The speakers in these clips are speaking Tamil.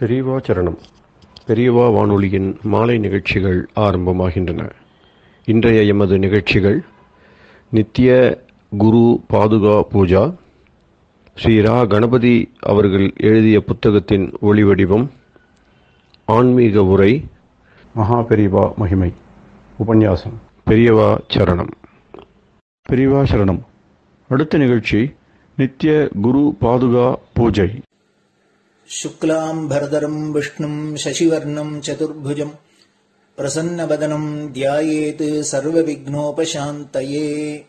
பெரியவா சரணம் பெரியவா வானொலியின் மாலை நிகழ்ச்சிகள் ஆரம்பமாகின்றன இன்றைய எமது நிகழ்ச்சிகள் நித்திய குரு பாதுகா பூஜா ஸ்ரீ ரா கணபதி அவர்கள் எழுதிய புத்தகத்தின் ஒளிவடிவம் ஆன்மீக உரை மகா பெரியவா மகிமை உபன்யாசம் பெரியவா சரணம் பெரியவா சரணம் அடுத்த நிகழ்ச்சி நித்திய குரு பாதுகா பூஜை शुक्लाम्भरधरम् विष्णुम् शशिवर्णम् चतुर्भुजम् प्रसन्नवदनम् ध्यायेत् सर्वविघ्नोपशान्तये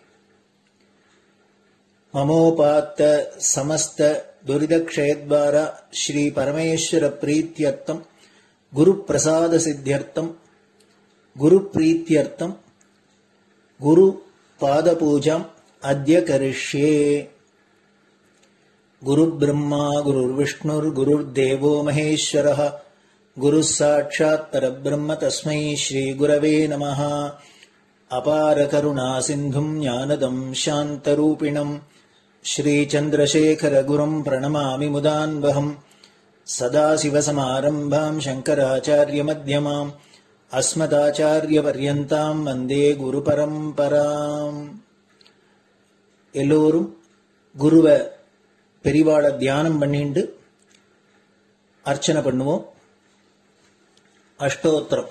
ममोपात्त समस्त दुरिदक्षयद्वार श्रीपरमेश्वरप्रीत्यर्थम् गुरुप्रसादसिद्ध्यर्थम् गुरुप्रीत्यर्थम् गुरुपादपूजाम् अद्य करिष्ये गुरुब्रह्मा गुरुर्विष्णुर्गुरुर्देवो महेश्वरः गुरुः साक्षात् परब्रह्म तस्मै श्रीगुरवे नमः अपारकरुणासिन्धुम् ज्ञानदम् शान्तरूपिणम् श्रीचन्द्रशेखरगुरुम् प्रणमामि मुदान्वहम् सदाशिवसमारम्भाम् शङ्कराचार्यमध्यमाम् अस्मदाचार्यपर्यन्ताम् वन्दे குருபரம்பராம் எல்லோரும் குருவை பெரிவாளை தியானம் பண்ணிண்டு அர்ச்சனை பண்ணுவோம் அஷ்டோத்திரம்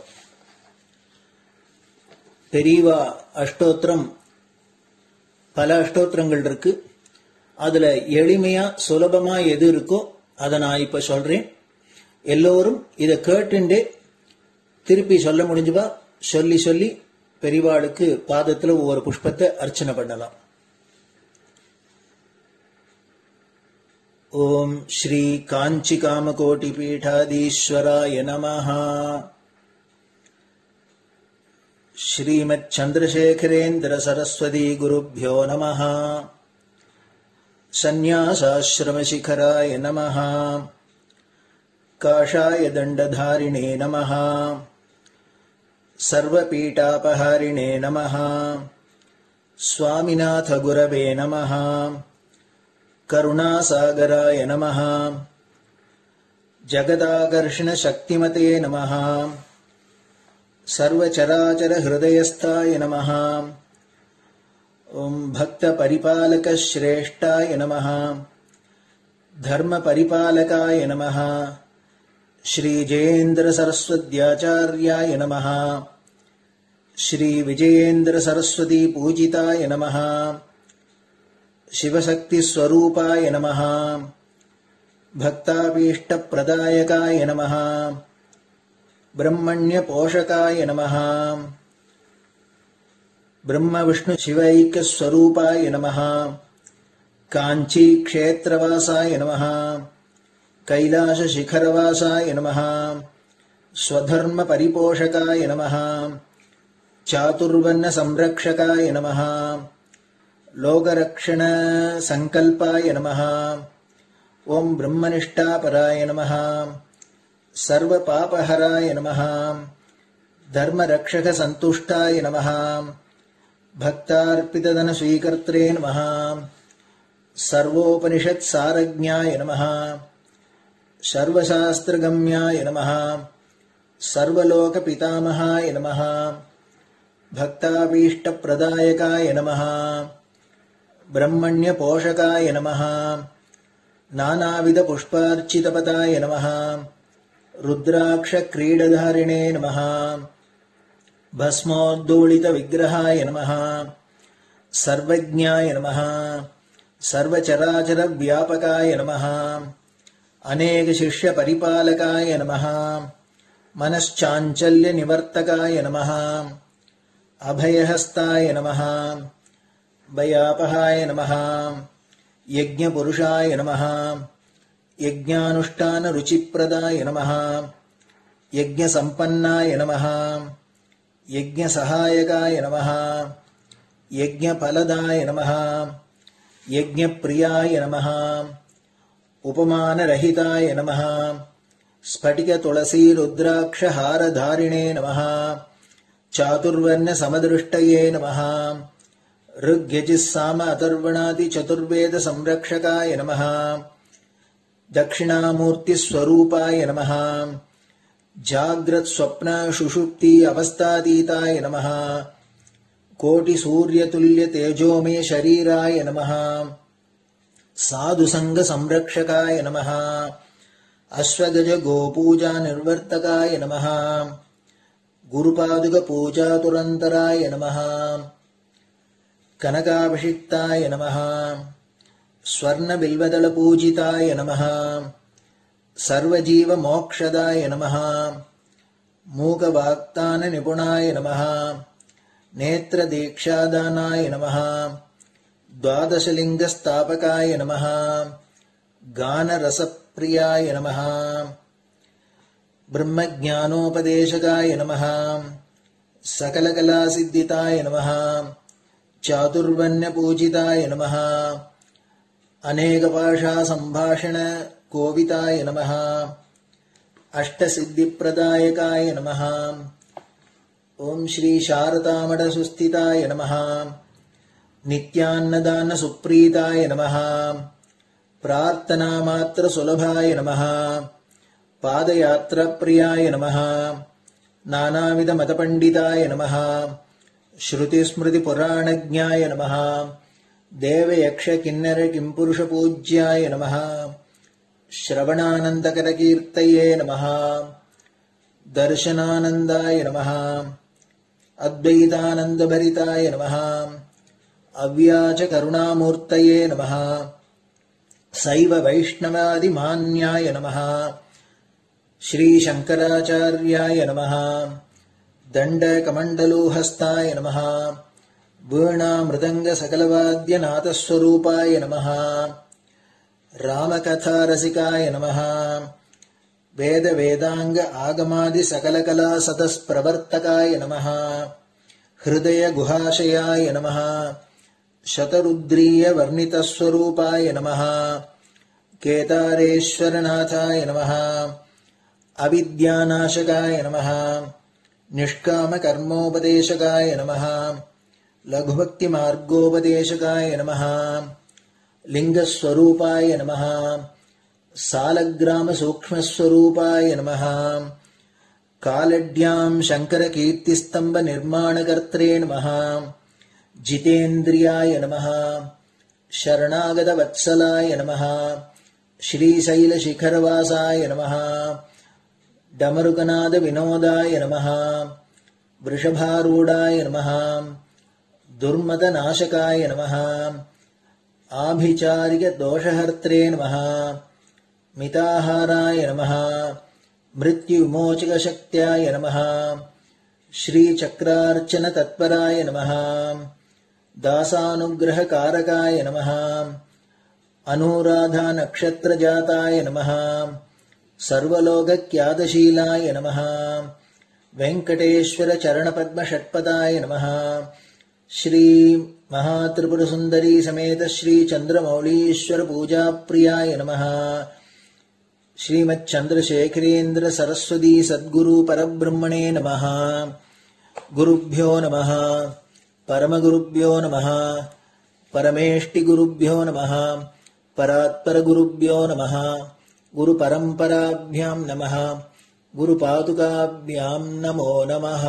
பெரியவா அஷ்டோத்திரம் பல அஷ்டோத்திரங்கள் இருக்கு அதுல எளிமையா சுலபமா எது இருக்கோ அதை நான் இப்ப சொல்றேன் எல்லோரும் இதை கேட்டுண்டே திருப்பி சொல்ல முடிஞ்சுபா சொல்லி சொல்லி பெரிவாளுக்கு பாதத்துல ஒவ்வொரு புஷ்பத்தை அர்ச்சனை பண்ணலாம் ॐ श्रीकाञ्चिकामकोटिपीठाधीश्वराय नमः श्रीमच्छन्द्रशेखरेन्द्रसरस्वती नमः सन्न्यासाश्रमशिखराय नमः काषाय दण्डधारिणे नमः सर्वपीठापहारिणे नमः स्वामिनाथगुरवे नमः करुणासागराय नमः जगदाकर्षणशक्तिमते नमः सर्वचराचरहृदयस्थाय नमः ॐ भक्तपरिपालकश्रेष्ठाय नमः धर्मपरिपालकाय नमः श्रीजयेन्द्रसरस्वत्याचार्याय नमः श्रीविजयेन्द्रसरस्वतीपूजिताय नमः शिवशक्तिस्वरूपाय नमः भक्ताभीष्टप्रदायकाय नमः ब्रह्मण्यपोषकाय नमः ब्रह्मविष्णुशिवैक्यस्वरूपाय नमः काञ्चीक्षेत्रवासाय नमः कैलासशिखरवासाय नमः स्वधर्मपरिपोषकाय नमः चातुर्वर्णसंरक्षकाय नमः लोकरक्षणसङ्कल्पाय नमः ॐ ब्रह्मनिष्ठापराय नमः सर्वपापहराय नमः धर्मरक्षकसन्तुष्टाय नमः भक्तार्पितधनस्वीकर्त्रे नमः सर्वोपनिषत्सारज्ञाय नमः सर्वशास्त्रगम्याय नमः सर्वलोकपितामहाय नमः भक्ताभीष्टप्रदायकाय नमः ब्रह्मण्यपोषकाय नमः नानाविधपुष्पार्चितपदाय नमः रुद्राक्षक्रीडधारिणे नमः भस्मोद्दोलितविग्रहाय नमः सर्वज्ञाय नमः सर्वचराचरव्यापकाय नमः अनेकशिष्यपरिपालकाय नमः मनश्चाञ्चल्यनिवर्तकाय नमः अभयहस्ताय नमः भयापहाय नमः यज्ञपुरुषाय नमः यज्ञानुष्ठानरुचिप्रदाय नमः यज्ञसम्पन्नाय नमः यज्ञसहायकाय नमः यज्ञफलदाय नमः यज्ञप्रियाय नमः उपमानरहिताय नमः स्फटिकतुलसीरुद्राक्षहारधारिणे नमः चातुर्वर्णसमदृष्टये नमः ऋग्यजिस्साम अथर्वणादिचतुर्वेदसंरक्षकाय नमः दक्षिणामूर्तिस्वरूपाय नमः जाग्रत्स्वप्नशुषुप्ति अवस्थातीताय नमः कोटिसूर्यतुल्यतेजोमे शरीराय नमः साधुसङ्गसंरक्षकाय नमः अश्वगजगोपूजानिर्वर्तकाय नमः गुरुपादुकपूजातुरन्तराय नमः कनकाभिषिक्ताय नमः स्वर्णबिल्वदलपूजिताय नमः सर्वजीवमोक्षदाय नमः मूकवाक्ताननिपुणाय नमः नेत्रदीक्षादानाय नमः द्वादशलिङ्गस्थापकाय नमः गानरसप्रियाय नमः ब्रह्मज्ञानोपदेशकाय नमः सकलकलासिद्धिताय नमः चातुर्वण्यपूजिताय नमः अनेकभाषासम्भाषणकोविताय नमः अष्टसिद्धिप्रदायकाय नमः ॐ श्रीशारदामठसुस्थिताय नमः नित्यान्नदानसुप्रीताय नमः प्रार्थनामात्रसुलभाय नमः पादयात्राप्रियाय नमः नानाविधमतपण्डिताय नमः श्रुतिस्मृतिपुराणज्ञाय नमः देवयक्षकिन्नरकिम्पुरुषपूज्याय नमः श्रवणानन्दकरकीर्तये नमः दर्शनानन्दाय नमः अद्वैतानन्दभरिताय नमः अव्याचकरुणामूर्तये नमः सैव वैष्णवादिमान्याय नमः श्रीशङ्कराचार्याय नमः दण्डकमण्डलोहस्ताय नमः वीणामृदङ्गसकलवाद्यनाथस्वरूपाय नमः रामकथारसिकाय नमः वेदवेदाङ्ग आगमादिसकलकलासतस्प्रवर्तकाय नमः हृदयगुहाशयाय नमः शतरुद्रीयवर्णितस्वरूपाय नमः केदारेश्वरनाथाय नमः अविद्यानाशकाय नमः निष्कामकर्मोपदेशकाय नमः लघुभक्तिमार्गोपदेशकाय नमः लिङ्गस्वरूपाय नमः सालग्रामसूक्ष्मस्वरूपाय नमः कालड्याम् शङ्करकीर्तिस्तम्भनिर्माणकर्त्रे नमः जितेन्द्रियाय नमः शरणागतवत्सलाय नमः श्रीशैलशिखरवासाय नमः डमरुकनादविनोदाय नमः वृषभारूढाय नमः दुर्मदनाशकाय नमः आभिचारिकदोषहर्त्रे नमः मिताहाराय नमः मृत्युविमोचकशक्त्याय नमः श्रीचक्रार्चनतत्पराय नमः दासानुग्रहकारकाय नमः अनुराधानक्षत्रजाताय नमः सर्वलोकक्यादशीलाय नमः वेङ्कटेश्वरचरणपद्मषट्पदाय नमः श्रीमहात्रिपुरसुन्दरी समेत श्रीचन्द्रमौलीश्वरपूजाप्रियाय नमः श्रीमच्चन्द्रशेखरेन्द्र सरस्वती सद्गुरु परब्रह्मणे नमः गुरुभ्यो नमः परमगुरुभ्यो नमः परमेष्टिगुरुभ्यो नमः परात्परगुरुभ्यो नमः गुरुपरम्पराभ्यां नमः குருபாதுகாபியாம் நமோ நமः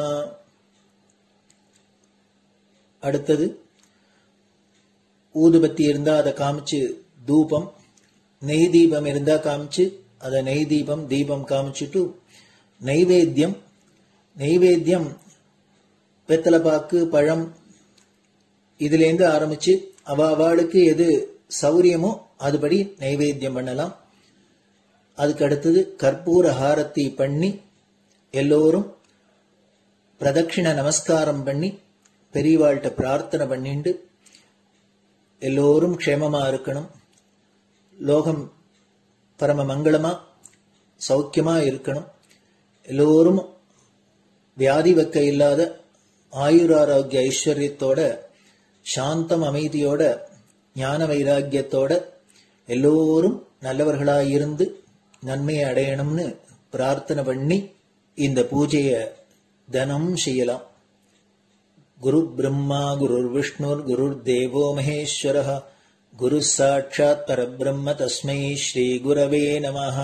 அடுத்தது ஊதுபத்தி இருந்தா அதை காமிச்சு தூபம் நெய் தீபம் இருந்தா காமிச்சு அதை நெய் தீபம் தீபம் காமிச்சுட்டு நைவேத்தியம் நைவேத்தியம் வெத்தலைப்பாக்கு பழம் இதுலேருந்து ஆரம்பிச்சு அவ அவளுக்கு எது சௌரியமோ அதுபடி நைவேத்தியம் பண்ணலாம் அதுக்கு அடுத்தது கற்பூர ஹாரத்தி பண்ணி எல்லோரும் பிரதட்சிண நமஸ்காரம் பண்ணி பெரியவாள்கிட்ட பிரார்த்தனை பண்ணிண்டு எல்லோரும் க்ஷேமமா இருக்கணும் லோகம் பரம மங்களமா சௌக்கியமா இருக்கணும் எல்லோரும் வியாதி வெக்க இல்லாத ஆயுராரோக்கிய ஐஸ்வர்யத்தோட சாந்தம் அமைதியோட ஞான வைராக்கியத்தோட எல்லோரும் நல்லவர்களாய் இருந்து நன்மையை அடையணும்னு பிரார்த்தனை பண்ணி இந்த பூஜைய தினம் செய்யலாம் குரு பிரம்மா குருர் விஷ்ணுர் குருர் தேவோ மகேஸ்வர गुरुः साक्षात् परब्रह्म तस्मै श्रीगुरवे नमः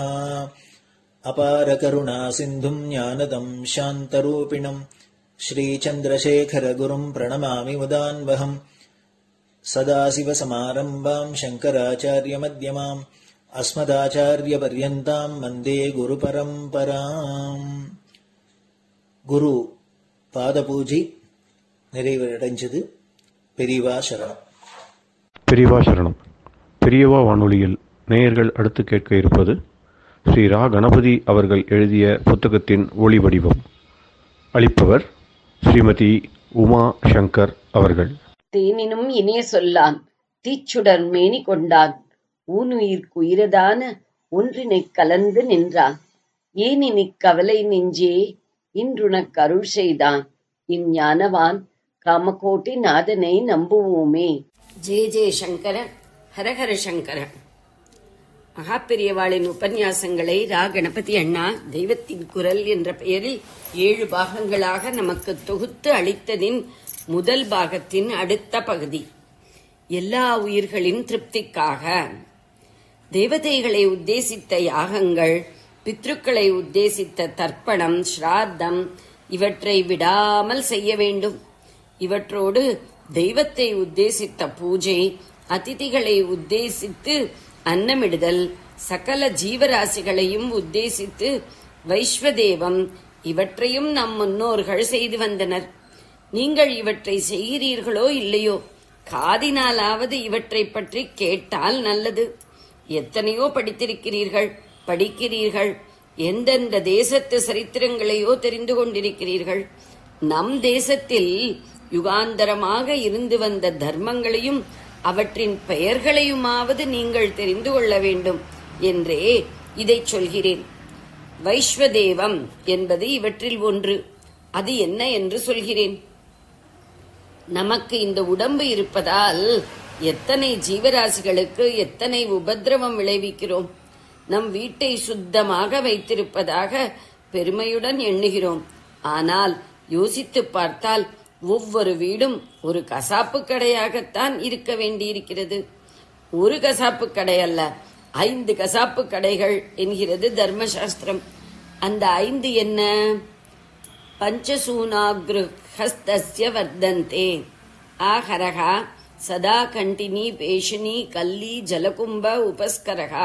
अपारकरुणासिन्धुम् ज्ञानदम् शान्तरूपिणम् श्रीचन्द्रशेखरगुरुम् प्रणमामि मुदान्वहम् सदाशिवसमारम्भाम् शङ्कराचार्यमध्यमाम् अस्मदाचार्यपर्यन्ताम् वन्दे गुरुपरम्पराम् குரு பாதபூஜை நிறைவடைஞ்சது பெரியவா சரணம் பெரியவா சரணம் பெரியவா வானொலியில் நேயர்கள் அடுத்து கேட்க இருப்பது ஸ்ரீ ரா கணபதி அவர்கள் எழுதிய புத்தகத்தின் ஒளி வடிவம் அளிப்பவர் ஸ்ரீமதி உமா சங்கர் அவர்கள் தேனினும் இனிய சொல்லான் தீச்சுடர் மேனி கொண்டான் ஊனுயிர்க்கு உயிரதான ஒன்றினைக் கலந்து நின்றான் ஏனினிக் கவலை நெஞ்சே இன்றுனக் அருள் செய்தான் இஞ்ஞானவான் காமகோட்டி நாதனை நம்புவோமே ஜே ஜே சங்கர ஹரஹர சங்கர மகாபெரியவாளின் உபன்யாசங்களை ரா கணபதி அண்ணா தெய்வத்தின் குரல் என்ற பெயரில் ஏழு பாகங்களாக நமக்கு தொகுத்து அளித்ததின் முதல் பாகத்தின் அடுத்த பகுதி எல்லா உயிர்களின் திருப்திக்காக தேவதைகளை உத்தேசித்த யாகங்கள் பித்ருக்களை உத்தேசித்த தர்ப்பணம் ஸ்ராத்தம் இவற்றை விடாமல் செய்ய வேண்டும் இவற்றோடு தெய்வத்தை உத்தேசித்த பூஜை அதிதிகளை உத்தேசித்து அன்னமிடுதல் சகல ஜீவராசிகளையும் உத்தேசித்து வைஸ்வதேவம் இவற்றையும் நம் முன்னோர்கள் செய்து வந்தனர் நீங்கள் இவற்றை செய்கிறீர்களோ இல்லையோ காதினாலாவது இவற்றை பற்றி கேட்டால் நல்லது எத்தனையோ படித்திருக்கிறீர்கள் படிக்கிறீர்கள் எந்தெந்த தேசத்து சரித்திரங்களையோ தெரிந்து கொண்டிருக்கிறீர்கள் நம் தேசத்தில் யுகாந்தரமாக இருந்து வந்த தர்மங்களையும் அவற்றின் பெயர்களையுமாவது நீங்கள் தெரிந்து கொள்ள வேண்டும் என்றே இதை சொல்கிறேன் வைஸ்வதேவம் என்பது இவற்றில் ஒன்று அது என்ன என்று சொல்கிறேன் நமக்கு இந்த உடம்பு இருப்பதால் எத்தனை ஜீவராசிகளுக்கு எத்தனை உபத்திரவம் விளைவிக்கிறோம் நம் வீட்டை சுத்தமாக வைத்திருப்பதாக பெருமையுடன் எண்ணுகிறோம் ஆனால் யோசித்து பார்த்தால் ஒவ்வொரு வீடும் ஒரு கசாப்பு கடையாகத்தான் இருக்க வேண்டியிருக்கிறது ஒரு கசாப்பு கடை அல்ல ஐந்து கசாப்பு கடைகள் என்கிறது தர்மசாஸ்திரம் அந்த ஐந்து என்ன பஞ்சசூனாகிருஹஸ்தஸ்ய வர்தந்தே ஆஹரகா சதா கண்டினி பேஷினி கல்லி ஜலகும்ப உபஸ்கரகா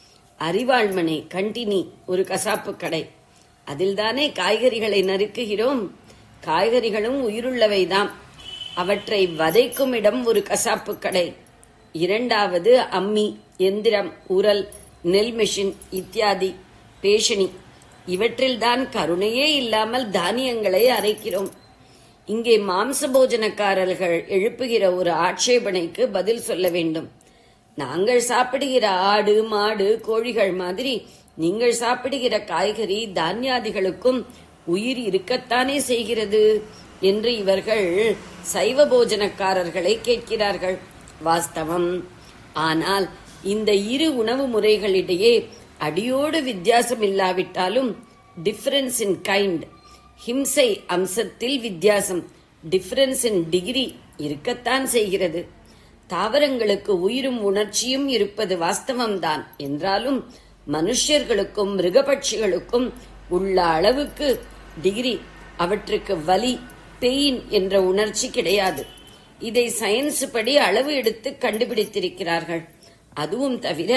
அறிவாள்மனை கண்டினி ஒரு கசாப்பு கடை அதில்தானே காய்கறிகளை நறுக்குகிறோம் காய்கறிகளும் உயிருள்ளவைதாம் அவற்றை வதைக்கும் இடம் ஒரு கசாப்பு கடை இரண்டாவது அம்மி எந்திரம் உரல் நெல் மிஷின் இத்தியாதி பேஷணி இவற்றில்தான் கருணையே இல்லாமல் தானியங்களை அரைக்கிறோம் இங்கே மாம்ச போஜனக்காரர்கள் எழுப்புகிற ஒரு ஆட்சேபனைக்கு பதில் சொல்ல வேண்டும் நாங்கள் சாப்பிடுகிற ஆடு மாடு கோழிகள் மாதிரி நீங்கள் சாப்பிடுகிற காய்கறி தானியாதிகளுக்கும் உயிர் இருக்கத்தானே செய்கிறது என்று இவர்கள் சைவ போஜனக்காரர்களை கேட்கிறார்கள் வாஸ்தவம் ஆனால் இந்த இரு உணவு முறைகளிடையே அடியோடு வித்தியாசம் இல்லாவிட்டாலும் டிஃபரன்ஸ் இன் கைண்ட் ஹிம்சை அம்சத்தில் வித்தியாசம் டிஃபரன்ஸ் இன் டிகிரி இருக்கத்தான் செய்கிறது தாவரங்களுக்கு உயிரும் உணர்ச்சியும் இருப்பது வாஸ்தவம்தான் என்றாலும் மனுஷர்களுக்கும் மிருகபட்சிகளுக்கும் உள்ள அளவுக்கு டிகிரி அவற்றுக்கு வலி பெயின் என்ற உணர்ச்சி கிடையாது இதை சயின்ஸ் படி அளவு எடுத்து கண்டுபிடித்திருக்கிறார்கள் அதுவும் தவிர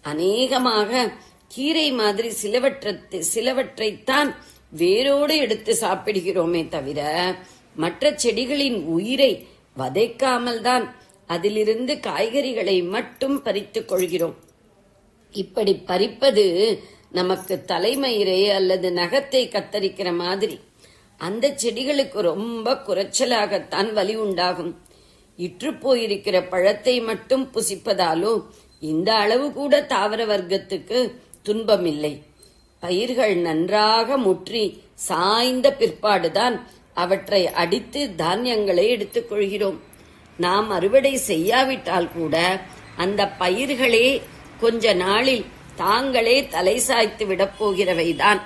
அநேகமாக கீரை மாதிரி சிலவற்றை சிலவற்றைத்தான் வேரோடு எடுத்து சாப்பிடுகிறோமே தவிர மற்ற செடிகளின் உயிரை வதைக்காமல் தான் அதிலிருந்து காய்கறிகளை மட்டும் பறித்துக் கொள்கிறோம் இப்படி பறிப்பது நமக்கு தலைமயிரை அல்லது நகத்தை கத்தரிக்கிற மாதிரி அந்த செடிகளுக்கு ரொம்ப குறைச்சலாகத்தான் வலி உண்டாகும் இற்று போயிருக்கிற பழத்தை மட்டும் புசிப்பதாலோ இந்த அளவு கூட தாவர வர்க்கத்துக்கு துன்பமில்லை பயிர்கள் நன்றாக முற்றி சாய்ந்த பிற்பாடுதான் அவற்றை அடித்து தானியங்களை எடுத்துக் கொள்கிறோம் நாம் அறுவடை செய்யாவிட்டால் கூட அந்த பயிர்களே கொஞ்ச நாளில் தாங்களே தலை சாய்த்து விடப் போகிறவைதான்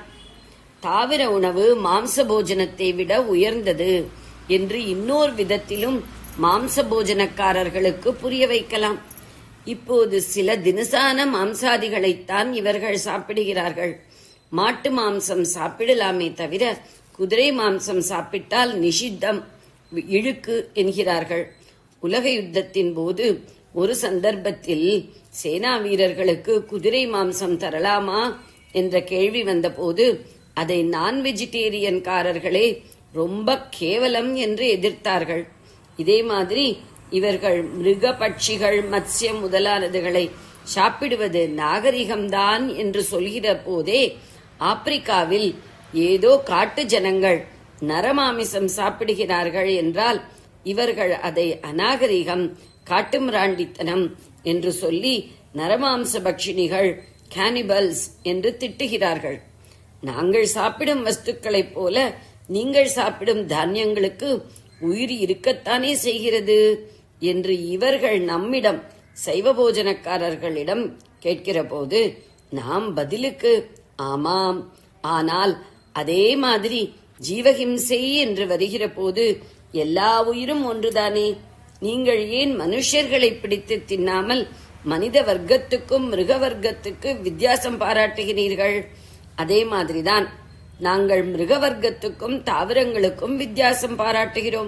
தாவர உணவு மாம்ச போஜனத்தை விட உயர்ந்தது என்று இன்னொரு விதத்திலும் மாம்ச போஜனக்காரர்களுக்கு புரிய வைக்கலாம் இப்போது சில தினசான மாம்சாதிகளைத்தான் இவர்கள் சாப்பிடுகிறார்கள் மாட்டு மாம்சம் சாப்பிடலாமே தவிர குதிரை மாம்சம் சாப்பிட்டால் நிஷித்தம் இழுக்கு என்கிறார்கள் உலக யுத்தத்தின் போது ஒரு சந்தர்ப்பத்தில் சேனா வீரர்களுக்கு குதிரை மாம்சம் தரலாமா என்ற கேள்வி வந்தபோது அதை நான் வெஜிடேரியன்காரர்களே ரொம்ப கேவலம் என்று எதிர்த்தார்கள் இதே மாதிரி இவர்கள் மிருக பட்சிகள் மத்ஸ்யம் முதலானதுகளை சாப்பிடுவது நாகரிகம்தான் என்று சொல்கிற போதே ஆப்பிரிக்காவில் ஏதோ காட்டு ஜனங்கள் நரமாமிசம் சாப்பிடுகிறார்கள் என்றால் இவர்கள் அதை அநாகரிகம் காட்டுமிராண்டித்தனம் என்று சொல்லி நரமாம்ச பக்ஷினிகள் கேனிபல்ஸ் என்று திட்டுகிறார்கள் நாங்கள் சாப்பிடும் வஸ்துக்களைப் போல நீங்கள் சாப்பிடும் தானியங்களுக்கு உயிர் இருக்கத்தானே செய்கிறது என்று இவர்கள் நம்மிடம் சைவ போஜனக்காரர்களிடம் கேட்கிற போது நாம் பதிலுக்கு ஆமாம் ஆனால் அதே மாதிரி ஜீவஹிம்சை என்று வருகிற போது எல்லா உயிரும் ஒன்றுதானே நீங்கள் ஏன் மனுஷர்களை பிடித்து தின்னாமல் மனித வர்க்கத்துக்கும் மிருக வர்க்கத்துக்கு வித்தியாசம் பாராட்டுகிறீர்கள் அதே மாதிரிதான் நாங்கள் மிருக வர்க்கத்துக்கும் தாவரங்களுக்கும் வித்தியாசம் பாராட்டுகிறோம்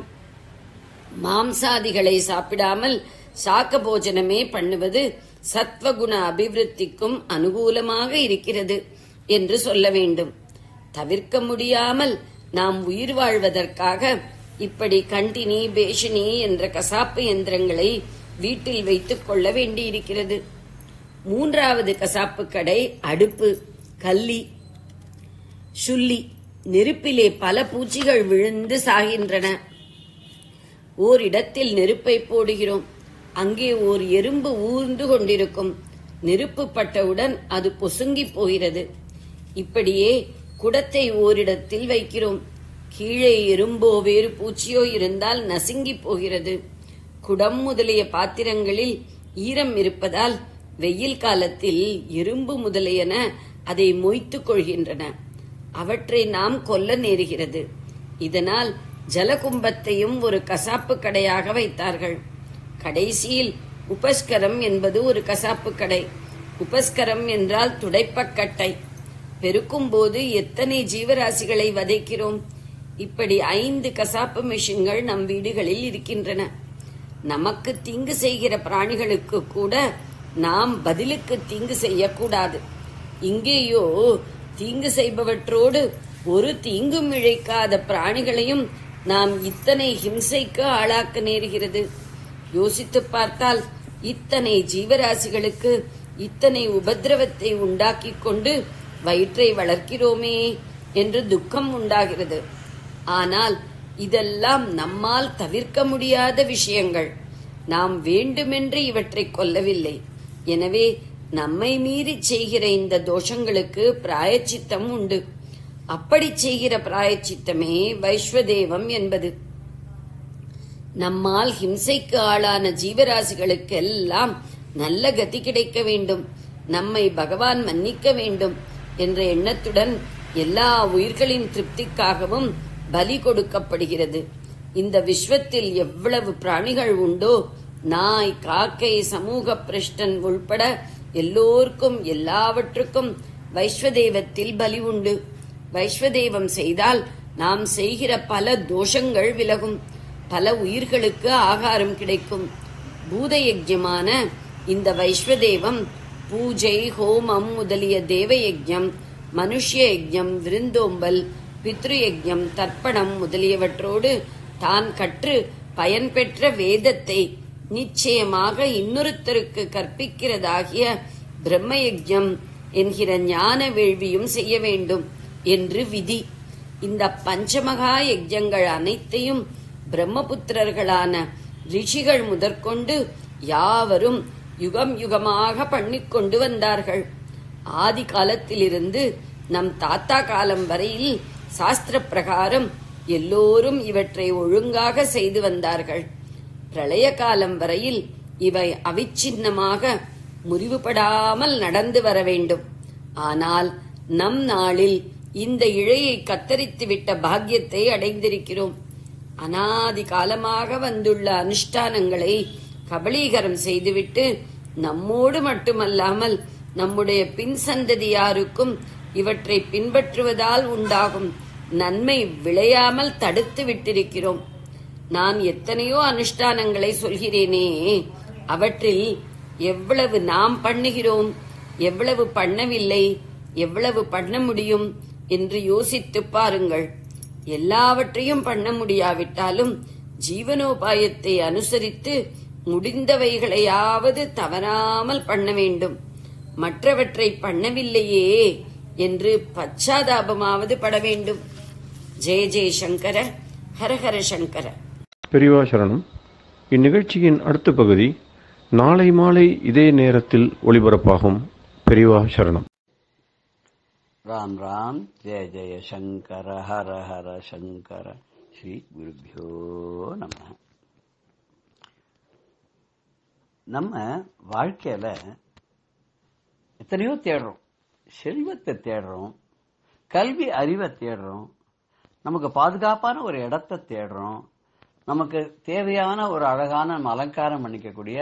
மாம்சாதிகளை சாப்பிடாமல் சாக்க போஜனமே பண்ணுவது சத்வகுண அபிவிருத்திக்கும் அனுகூலமாக இருக்கிறது என்று சொல்ல வேண்டும் தவிர்க்க முடியாமல் நாம் உயிர் வாழ்வதற்காக இப்படி கண்டினி பேஷினி என்ற கசாப்பு எந்திரங்களை வீட்டில் வைத்துக் கொள்ள வேண்டியிருக்கிறது மூன்றாவது கசாப்பு கடை அடுப்பு கல்லி சுள்ளி நெருப்பிலே பல பூச்சிகள் விழுந்து சாகின்றன ஓரிடத்தில் நெருப்பை போடுகிறோம் அங்கே ஓர் எறும்பு ஊர்ந்து கொண்டிருக்கும் நெருப்பு பட்டவுடன் அது பொசுங்கி போகிறது இப்படியே குடத்தை ஓரிடத்தில் வைக்கிறோம் கீழே எறும்போ வேறு பூச்சியோ இருந்தால் நசுங்கி போகிறது குடம் முதலிய பாத்திரங்களில் ஈரம் இருப்பதால் வெயில் காலத்தில் எறும்பு முதலியன அதை மொய்த்துக் கொள்கின்றன அவற்றை நாம் கொல்ல நேருகிறது இதனால் ஜலகும்பத்தையும் ஒரு கசாப்பு கடையாக வைத்தார்கள் கடைசியில் உபஸ்கரம் என்பது ஒரு கசாப்பு கடை உபஸ்கரம் என்றால் துடைப்பக்கட்டை பெருக்கும் போது எத்தனை ஜீவராசிகளை வதைக்கிறோம் இப்படி ஐந்து கசாப்பு மிஷின்கள் நம் வீடுகளில் இருக்கின்றன நமக்கு தீங்கு செய்கிற பிராணிகளுக்கு கூட நாம் பதிலுக்கு தீங்கு செய்யக்கூடாது இங்கேயோ தீங்கு செய்பவற்றோடு ஒரு தீங்கும் இழைக்காத பிராணிகளையும் நாம் இத்தனை ஹிம்சைக்கு ஆளாக்க நேருகிறது யோசித்து பார்த்தால் இத்தனை ஜீவராசிகளுக்கு இத்தனை உபத்திரவத்தை உண்டாக்கிக் கொண்டு வயிற்றை வளர்க்கிறோமே என்று துக்கம் உண்டாகிறது ஆனால் இதெல்லாம் நம்மால் தவிர்க்க முடியாத விஷயங்கள் நாம் வேண்டுமென்று இவற்றை கொல்லவில்லை எனவே நம்மை மீறி செய்கிற இந்த தோஷங்களுக்கு பிராயச்சித்தம் உண்டு அப்படி செய்கிற பிராயச்சித்தமே வைஸ்வதேவம் என்பது நம்மால் ஹிம்சைக்கு ஆளான ஜீவராசிகளுக்கெல்லாம் நல்ல கதி கிடைக்க வேண்டும் நம்மை பகவான் மன்னிக்க வேண்டும் என்ற எண்ணத்துடன் எல்லா உயிர்களின் திருப்திக்காகவும் பலி கொடுக்கப்படுகிறது இந்த விஸ்வத்தில் எவ்வளவு பிராணிகள் உண்டோ நாய் காக்கை சமூக பிரஷ்டன் உள்பட எல்லோருக்கும் எல்லாவற்றுக்கும் வைஸ்வதேவத்தில் பலி உண்டு வைஸ்வதேவம் செய்தால் நாம் செய்கிற பல தோஷங்கள் விலகும் பல உயிர்களுக்கு ஆகாரம் கிடைக்கும் பூத யஜ்யமான இந்த வைஸ்வதேவம் பூஜை ஹோமம் முதலிய தேவ யஜ்யம் மனுஷ்ய யஜ்யம் விருந்தோம்பல் பித்ரு யஜ்யம் தர்ப்பணம் முதலியவற்றோடு தான் கற்று பயன்பெற்ற வேதத்தை நிச்சயமாக இன்னொருத்தருக்கு கற்பிக்கிறதாகிய பிரம்ம யஜ்யம் என்கிற ஞான வேள்வியும் செய்ய வேண்டும் என்று விதி இந்த பஞ்சமகா யஜ்யங்கள் அனைத்தையும் பிரம்மபுத்திரர்களான ரிஷிகள் முதற்கொண்டு யாவரும் யுகம் யுகமாக பண்ணிக் கொண்டு வந்தார்கள் ஆதி காலத்திலிருந்து நம் தாத்தா காலம் வரையில் சாஸ்திர பிரகாரம் எல்லோரும் இவற்றை ஒழுங்காக செய்து வந்தார்கள் பிரளய காலம் வரையில் இவை அவிச்சின்னமாக முறிவுபடாமல் நடந்து வர வேண்டும் ஆனால் நம் நாளில் இந்த இழையை கத்தரித்துவிட்ட பாக்கியத்தை அடைந்திருக்கிறோம் அனாதி காலமாக வந்துள்ள அனுஷ்டானங்களை கபலீகரம் செய்துவிட்டு நம்மோடு மட்டுமல்லாமல் நம்முடைய பின் சந்ததியாருக்கும் இவற்றை பின்பற்றுவதால் உண்டாகும் நன்மை விளையாமல் தடுத்து விட்டிருக்கிறோம் நான் எத்தனையோ அனுஷ்டானங்களை சொல்கிறேனே அவற்றில் எவ்வளவு நாம் பண்ணுகிறோம் எவ்வளவு பண்ணவில்லை எவ்வளவு பண்ண முடியும் என்று யோசித்துப் பாருங்கள் எல்லாவற்றையும் பண்ண முடியாவிட்டாலும் ஜீவனோபாயத்தை அனுசரித்து முடிந்தவைகளையாவது தவறாமல் பண்ண வேண்டும் மற்றவற்றை பண்ணவில்லையே என்று பச்சாதாபமாவது பட வேண்டும் ஜெய ஜெய சங்கர ஹரஹர சங்கர பெரியவா சரணம் இந்நிகழ்ச்சியின் அடுத்த பகுதி நாளை மாலை இதே நேரத்தில் ஒளிபரப்பாகும் பெரியவா சரணம் राम राम जय जय शंकर हर हर शंकर ஸ்ரீ குருபியோ நம நம்ம வாழ்க்கையில எத்தனையோ தேடுறோம் செல்வத்தை தேடுறோம் கல்வி அறிவை தேடுறோம் நமக்கு பாதுகாப்பான ஒரு இடத்தை தேடுறோம் நமக்கு தேவையான ஒரு அழகான நம்ம அலங்காரம் பண்ணிக்கக்கூடிய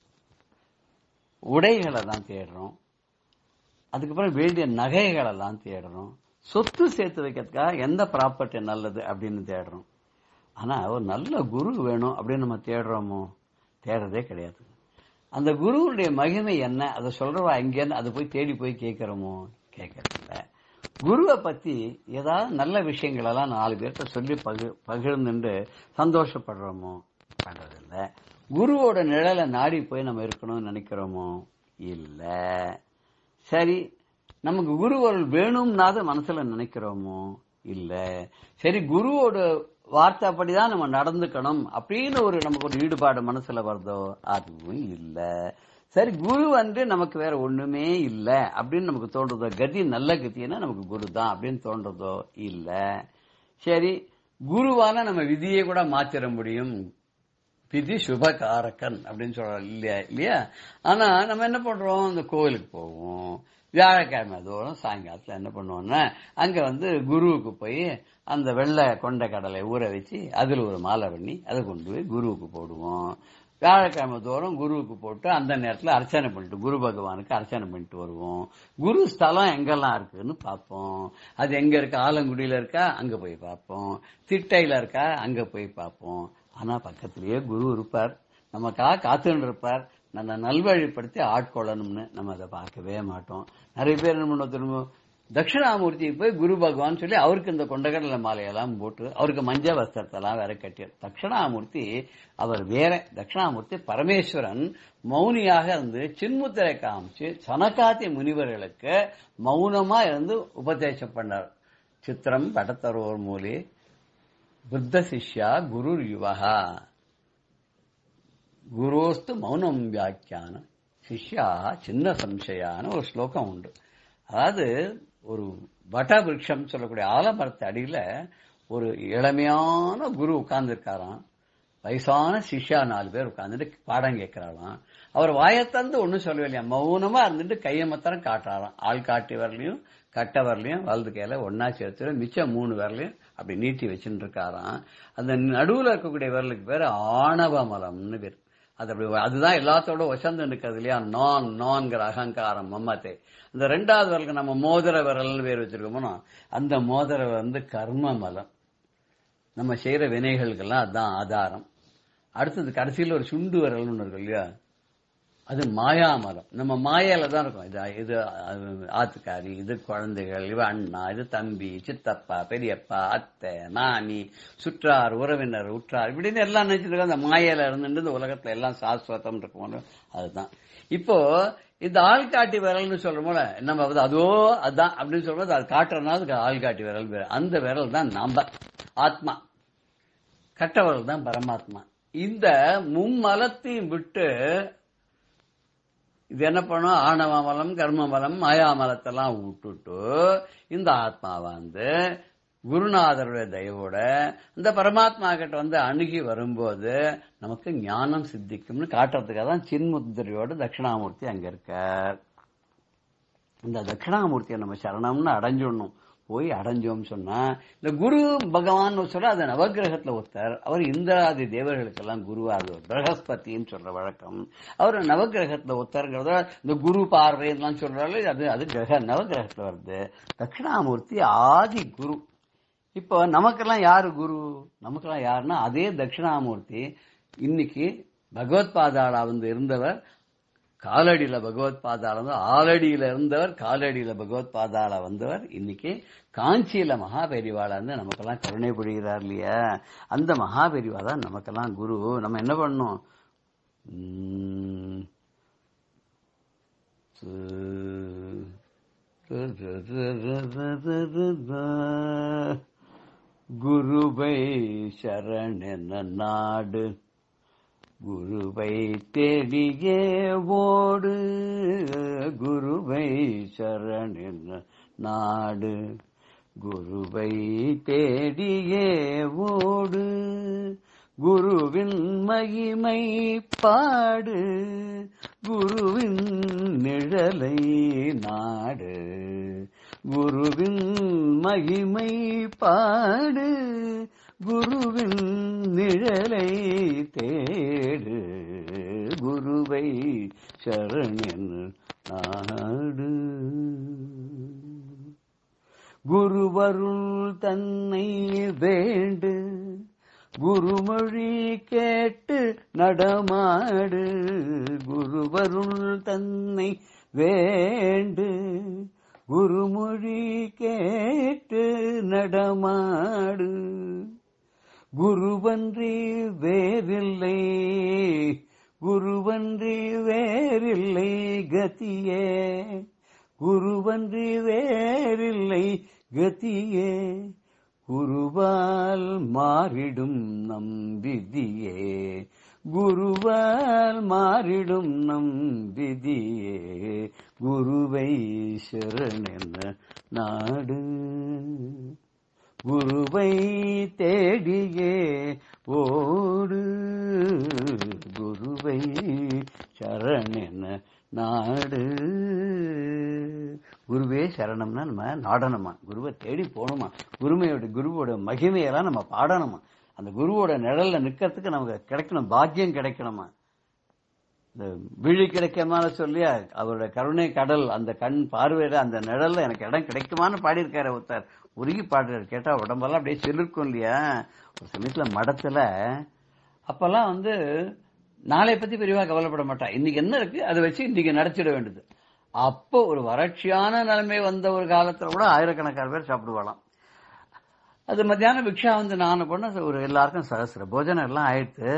உடைகளை தான் தேடுறோம் அதுக்கப்புறம் வேண்டிய நகைகள் எல்லாம் தேடுறோம் சொத்து சேர்த்து வைக்கிறதுக்காக எந்த ப்ராப்பர்ட்டி நல்லது அப்படின்னு தேடுறோம் ஆனா ஒரு நல்ல குரு வேணும் அப்படின்னு நம்ம தேடுறோமோ தேடுறதே கிடையாது அந்த குருவுடைய மகிமை என்ன அதை சொல்றவா எங்கேன்னு அதை போய் தேடி போய் கேட்கிறோமோ கேட்கறதில்ல குருவை பத்தி ஏதாவது நல்ல விஷயங்கள் எல்லாம் நாலு பேர்கிட்ட சொல்லி பகு பகிர்ந்துட்டு சந்தோஷப்படுறோமோ பண்றதில்ல குருவோட நிழலை நாடி போய் நம்ம இருக்கணும்னு நினைக்கிறோமோ இல்ல சரி நமக்கு குருவருள் வேணும்னாது மனசுல நினைக்கிறோமோ இல்ல சரி குருவோட வார்த்தைப்படிதான் நம்ம நடந்துக்கணும் அப்படின்னு ஒரு நமக்கு ஒரு ஈடுபாடு மனசுல வருதோ அதுவும் இல்ல சரி குரு வந்து நமக்கு வேற ஒண்ணுமே இல்ல அப்படின்னு நமக்கு தோன்றதோ கதி நல்ல கத்தினா நமக்கு குரு தான் அப்படின்னு தோன்றதோ இல்ல சரி குருவால நம்ம விதியை கூட மாத்திர முடியும் விதி சுபகாரகன் அப்படின்னு சொல்றோம் இல்லையா இல்லையா ஆனா நம்ம என்ன பண்றோம் இந்த கோவிலுக்கு போவோம் வியாழக்கிழமை தோறும் சாயங்காலத்துல என்ன பண்ணுவோம்னா அங்க வந்து குருவுக்கு போய் அந்த வெள்ளை கொண்ட கடலை ஊற வச்சு அதுல ஒரு மாலை பண்ணி அதை கொண்டு போய் குருவுக்கு போடுவோம் வியாழக்கிழமை தோறும் குருவுக்கு போட்டு அந்த நேரத்துல அர்ச்சனை பண்ணிட்டு குரு பகவானுக்கு அர்ச்சனை பண்ணிட்டு வருவோம் குரு ஸ்தலம் எங்கெல்லாம் இருக்குன்னு பார்ப்போம் அது எங்க இருக்கு ஆலங்குடியில இருக்கா அங்க போய் பார்ப்போம் திட்டையில இருக்கா அங்க போய் பார்ப்போம் ஆனா பக்கத்திலேயே குரு இருப்பார் நமக்காக காத்துன்னு இருப்பார் நம்ம நல்வழிப்படுத்தி ஆட்கொள்ளணும்னு நம்ம அதை பார்க்கவே மாட்டோம் நிறைய பேர் என்ன பண்ணுவோம் திரும்ப தட்சிணாமூர்த்திக்கு போய் குரு பகவான் சொல்லி அவருக்கு இந்த கொண்டகடலை மாலையெல்லாம் போட்டு அவருக்கு மஞ்ச வஸ்திரத்தெல்லாம் வேற கட்டி தட்சிணாமூர்த்தி அவர் வேற தட்சிணாமூர்த்தி பரமேஸ்வரன் மௌனியாக இருந்து சின்முத்திரை காமிச்சு சனகாதி முனிவர்களுக்கு மௌனமா இருந்து உபதேசம் பண்ணார் சித்திரம் படத்தரோர் மூலே புத்த சிஷ்யா குரு யுவகா குரோஸ்து மௌனம் வியாக்கியானம் சிஷ்யா சின்ன சம்சயான ஒரு ஸ்லோகம் உண்டு அதாவது ஒரு வட விருட்சம் சொல்லக்கூடிய ஆலமரத்து அடியில ஒரு இளமையான குரு உட்கார்ந்துருக்காராம் வயசான சிஷ்யா நாலு பேர் உட்கார்ந்துட்டு பாடம் கேட்கிறாராம் அவர் வாயத்தந்து ஒன்னும் சொல்லவே இல்லையா மௌனமா இருந்துட்டு கையை மாத்திரம் காட்டுறாராம் ஆள் காட்டி வரலையும் கட்ட வரலையும் வலது கையில ஒன்னா சேர்த்து மிச்சம் மூணு விரலையும் அப்படி நீட்டி வச்சுட்டு இருக்காராம் அந்த நடுவுல இருக்கக்கூடிய விரலுக்கு பேரு ஆணவ மலம்னு பேர் அது அப்படி அதுதான் எல்லாத்தோட வசந்து நிற்கிறது இல்லையா நான் நான்கிற அகங்காரம் மம்மத்தை இந்த ரெண்டாவது விரலுக்கு நம்ம மோதிர விரல்னு பேர் வச்சிருக்கோமோ அந்த மோதிர வந்து கர்ம மலம் நம்ம செய்யற வினைகளுக்கெல்லாம் அதுதான் ஆதாரம் அடுத்தது கடைசியில் ஒரு சுண்டு விரல்னு ஒன்று இருக்கு இல்லையா அது மாயாமரம் நம்ம மாயால தான் இருக்கும் இது இது அது ஆத்துக்காரி இது குழந்தைகள் இவ அண்ணா இது தம்பி சித்தப்பா பெரியப்பா அத்தை நானி சுற்றார் உறவினர் உற்றார் இப்படின்னு எல்லாம் நினைச்சிட்டு இருக்கோம் அந்த மாயால இருந்துட்டு இந்த உலகத்துல எல்லாம் சாஸ்வதம் இருக்கும் அதுதான் இப்போ இந்த ஆள்காட்டி விரல்னு சொல்றோம்ல நம்ம வந்து அதோ அதான் அப்படின்னு சொல்றது அது காட்டுறதுனால அதுக்கு ஆள்காட்டி விரல் பேரு. அந்த விரல் தான் நம்ம ஆத்மா கட்ட விரல் தான் பரமாத்மா இந்த மும்மலத்தையும் விட்டு இது என்ன பண்ணும் ஆணவ மலம் கர்ம மலம் மாயாமலத்தெல்லாம் விட்டுட்டு இந்த ஆத்மா வந்து குருநாதருடைய தயவோட இந்த பரமாத்மா கிட்ட வந்து அணுகி வரும்போது நமக்கு ஞானம் சித்திக்கும்னு காட்டுறதுக்காக தான் சின்முத்திரையோட தட்சிணாமூர்த்தி அங்க இருக்கார் இந்த தட்சிணாமூர்த்தியை நம்ம சரணம்னு அடைஞ்சிடணும் போய் அடைஞ்சோம் சொன்னா இந்த குரு பகவான் சொல்ற அது நவகிரகத்துல ஒருத்தர் அவர் இந்திராதி தேவர்களுக்கெல்லாம் குருவாகுவர் பிரகஸ்பதின்னு சொல்ற வழக்கம் அவர் நவகிரகத்துல ஒருத்தருங்கிறத இந்த குரு பார்வை எல்லாம் சொல்றாரு அது அது கிரக நவகிரகத்துல வருது தட்சிணாமூர்த்தி ஆதி குரு இப்போ நமக்கெல்லாம் யாரு குரு நமக்கெல்லாம் யாருன்னா அதே தட்சிணாமூர்த்தி இன்னைக்கு பகவத் பாதாளா வந்து இருந்தவர் காலடியில பகவத் பாதாள வந்து ஆலடியில இருந்தவர் காலடியில பகவத் பாதாள வந்தவர் இன்னைக்கு காஞ்சியில மகாபெரிவாளா இருந்து நமக்கெல்லாம் கருணை புரிகிறார் இல்லையா அந்த மகாபெரிவா தான் நமக்கெல்லாம் குரு நம்ம என்ன பண்ணணும் உம், குருவை சரணென நாடு குருவை தேடியே ஓடு குருவை சரணென நாடு குருவை தேடியே ஓடு குருவின் மகிமை பாடு குருவின் நிழலை நாடு குருவின் மகிமை பாடு குருவின் நிழலை தேடு குருவை சரணன் நாடு குருவருள் தன்னை வேண்டு குருமொழி கேட்டு நடமாடு குருவருள் தன்னை வேண்டு குருமொழி கேட்டு நடமாடு குருவன்றி வேறில்லை குருவன்றி வேறில்லை கதியே குருவன்றி வேறில்லை கதியே குருவால் மாறிடும் நம் விதியே குருவால் மாறிடும் நம் விதியே குருவை சரணென நாடு குருவை தேடியே ஓடு குருவை சரணென நாடு குருவே சரணம்னா நம்ம நாடணுமா குருவை தேடி போகணுமா குருமையோட குருவோட மகிமையெல்லாம் நம்ம பாடணுமா அந்த குருவோட நிழல்ல நிக்கிறதுக்கு நமக்கு கிடைக்கணும் பாக்கியம் கிடைக்கணுமா இந்த விழி கிடைக்குமான்னு சொல்லி அவரோட கருணை கடல் அந்த கண் பார்வையில அந்த நிழல்ல எனக்கு இடம் கிடைக்குமான்னு பாடியிருக்காரு ஒருத்தர் உருகி பாடுறாரு கேட்டா உடம்பெல்லாம் அப்படியே சிலிர்க்கும் இல்லையா ஒரு சமயத்துல மடத்துல அப்பெல்லாம் வந்து நாளை பத்தி பெரியவா கவலைப்பட மாட்டா இன்னைக்கு என்ன இருக்கு அதை வச்சு இன்னைக்கு நடத்திட வேண்டியது அப்போ ஒரு வறட்சியான நிலைமை வந்த ஒரு காலத்துல கூட ஆயிரக்கணக்கான பேர் சாப்பிடுவாளாம் அது மத்தியானம் பிக்ஷா வந்து நான் பண்ண ஒரு எல்லாருக்கும் சகசிர போஜனம் எல்லாம் ஆயிடுத்து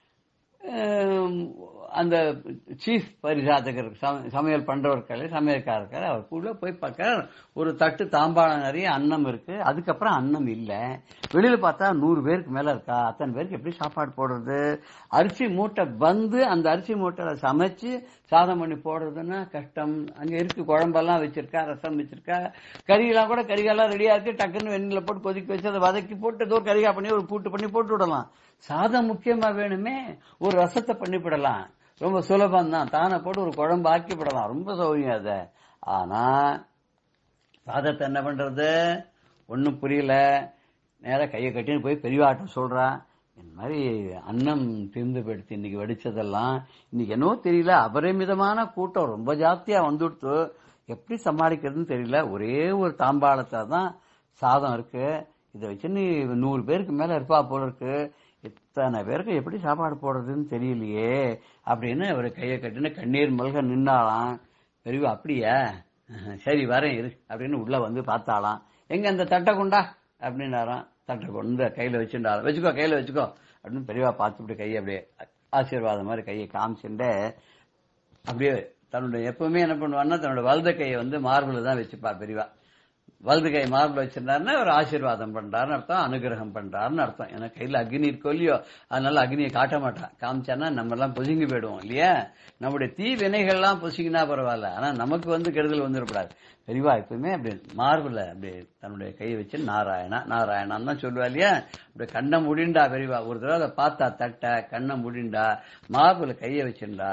ஆம், அந்த சீஃப் பரிசாதகர் சம- சமையல் பண்றவர் சமையல்காரர் அவர் கூட போய் பார்க்க ஒரு தட்டு தாம்பாளம் நிறைய அன்னம் இருக்கு அதுக்கப்புறம் அன்னம் இல்ல வெளியில பார்த்தா நூறு பேருக்கு மேல இருக்கா அத்தனை பேருக்கு எப்படி சாப்பாடு போடுறது அரிசி மூட்டை வந்து அந்த அரிசி மூட்டையில சமைச்சு சாதம் பண்ணி போடுறதுன்னா கஷ்டம் அங்க இருக்கு குழம்பெல்லாம் வச்சிருக்கா ரசம் வச்சிருக்கா கறியெல்லாம் கூட கறிகெல்லாம் ரெடியா இருக்கு டக்குன்னு வெண்ணில போட்டு கொதிக்க வச்சு அதை வதக்கி போட்டு ஏதோ ஒரு கறிகா பண்ணி ஒரு பூட்டு பண்ணி போட்டு விடலாம் சாதம் முக்கியமா வேணுமே ஒரு ரசத்தை பண்ணி விடலாம் ரொம்ப சுலபம் தான் தானே போட்டு ஒரு குழம்பு ஆக்கி விடலாம் ரொம்ப சௌகரியம் அதை ஆனா சாதத்தை என்ன பண்றது ஒன்னும் புரியல நேரா கையை கட்டின்னு போய் பெரியவாட்டம் சொல்றான் இந்த மாதிரி அன்னம் திருந்து போயிடுத்து இன்னைக்கு வெடிச்சதெல்லாம் இன்னைக்கு என்னவோ தெரியல அபரிமிதமான கூட்டம் ரொம்ப ஜாஸ்தியா வந்துடுத்து எப்படி சமாளிக்கிறதுன்னு தெரியல ஒரே ஒரு தாம்பாளத்தை தான் சாதம் இருக்கு இதை வச்சு நீ நூறு பேருக்கு மேல இருப்பா போல இருக்கு இத்தனை பேருக்கு எப்படி சாப்பாடு போடுறதுன்னு தெரியலையே அப்படின்னு ஒரு கையை கட்டின கண்ணீர் மல்க நின்னாலாம் பெரியவா அப்படியா அஹ், சரி வரேன் இரு அப்படின்னு உள்ள வந்து பார்த்தாலாம் எங்க அந்த தட்டை கொண்டா அப்படின்னாராம் தட்டை கொண்டு கையில வச்சுட்டாலும் வச்சுக்கோ கையில வச்சுக்கோ அப்படின்னு பெரியவா பார்த்துட்டு கையை அப்படியே ஆசீர்வாதம் மாதிரி கையை காமிச்சுட்டு அப்படியே தன்னுடைய எப்பவுமே என்ன பண்ணுவான்னா தன்னோட வலது கையை வந்து மார்பிள் தான் வச்சுப்பார் பெரியவா வலது கை மார்பிள் வச்சிருந்தாருன்னா ஒரு ஆசீர்வாதம் பண்றாருன்னு அர்த்தம் அனுகிரகம் பண்றாருன்னு அர்த்தம் ஏன்னா கையில அக்னி இருக்கோ இல்லையோ அதனால அக்னியை காட்ட மாட்டான் காமிச்சான்னா நம்ம எல்லாம் பொசுங்கி போயிடுவோம் இல்லையா நம்முடைய தீ வினைகள்லாம் பொசுங்கினா பரவாயில்ல ஆனா நமக்கு வந்து கெடுதல் வந்துடக்கூடாது பெரியவா எப்பவுமே அப்படி மார்பிள் அப்படி தன்னுடைய கையை வச்சு நாராயணா நாராயணான்னு தான் சொல்லுவா இல்லையா அப்படி கண்ணை முடிண்டா பெரியவா ஒரு தடவை அதை பார்த்தா தட்ட கண்ணை முடிண்டா மார்பிள் கையை வச்சிருந்தா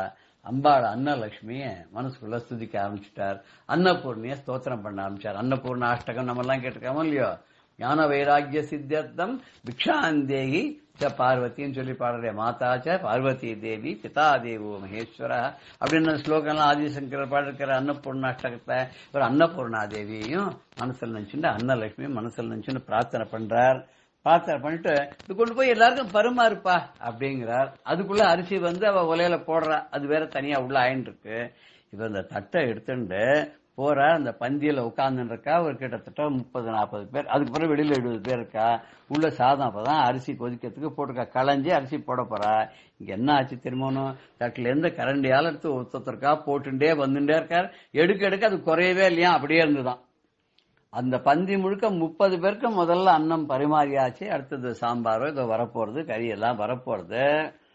அம்பாள் அன்னலட்சுமிய மனசுக்குள்ள ஸ்துதிக்க ஆரம்பிச்சிட்டார் அன்னபூர்ணிய ஸ்தோத்திரம் பண்ண ஆரம்பிச்சார் அன்னபூர்ண அஷ்டகம் நம்ம எல்லாம் கேட்டிருக்காமோ இல்லையோ ஞான வைராக்கிய சித்தியர்த்தம் பிக்ஷாந்தேகி ச பார்வதின்னு சொல்லி பாடுற மாதாச்ச பார்வதி தேவி பிதா தேவோ மகேஸ்வர அப்படின்னு ஸ்லோகம்லாம் ஆதிசங்கர் பாடிருக்கிற அன்னபூர்ண அஷ்டகத்தை ஒரு அன்னபூர்ணா தேவியையும் மனசுல நினைச்சுட்டு அன்னலட்சுமியும் மனசுல நினைச்சுன்னு பிரார்த்தனை பண்றார் பிரார்த்தனை பண்ணிட்டு இது கொண்டு போய் எல்லாருக்கும் பருமாறுப்பா அப்படிங்கிறார் அதுக்குள்ள அரிசி வந்து அவ உலையில போடுறா அது வேற தனியா உள்ள ஆயின்னு இருக்கு இப்ப இந்த தட்டை எடுத்துட்டு போற அந்த பந்தியில உட்கார்ந்துட்டு இருக்கா ஒரு கிட்டத்தட்ட முப்பது நாற்பது பேர் அதுக்கு பிறகு வெளியில எழுபது பேர் இருக்கா உள்ள சாதம் அப்பதான் அரிசி கொதிக்கிறதுக்கு போட்டுருக்கா களைஞ்சி அரிசி போட போறா இங்க என்ன ஆச்சு திரும்பணும் தட்டுல இருந்து கரண்டியால எடுத்து ஒருத்தருக்கா போட்டுட்டே வந்துட்டே இருக்கார் எடுக்க எடுக்க அது குறையவே இல்லையா அப்படியே இருந்துதான் அந்த பந்தி முழுக்க முப்பது பேருக்கு முதல்ல அன்னம் பரிமாறியாச்சு அடுத்தது சாம்பாரோ இதோ வரப்போறது கறி எல்லாம் வரப்போறது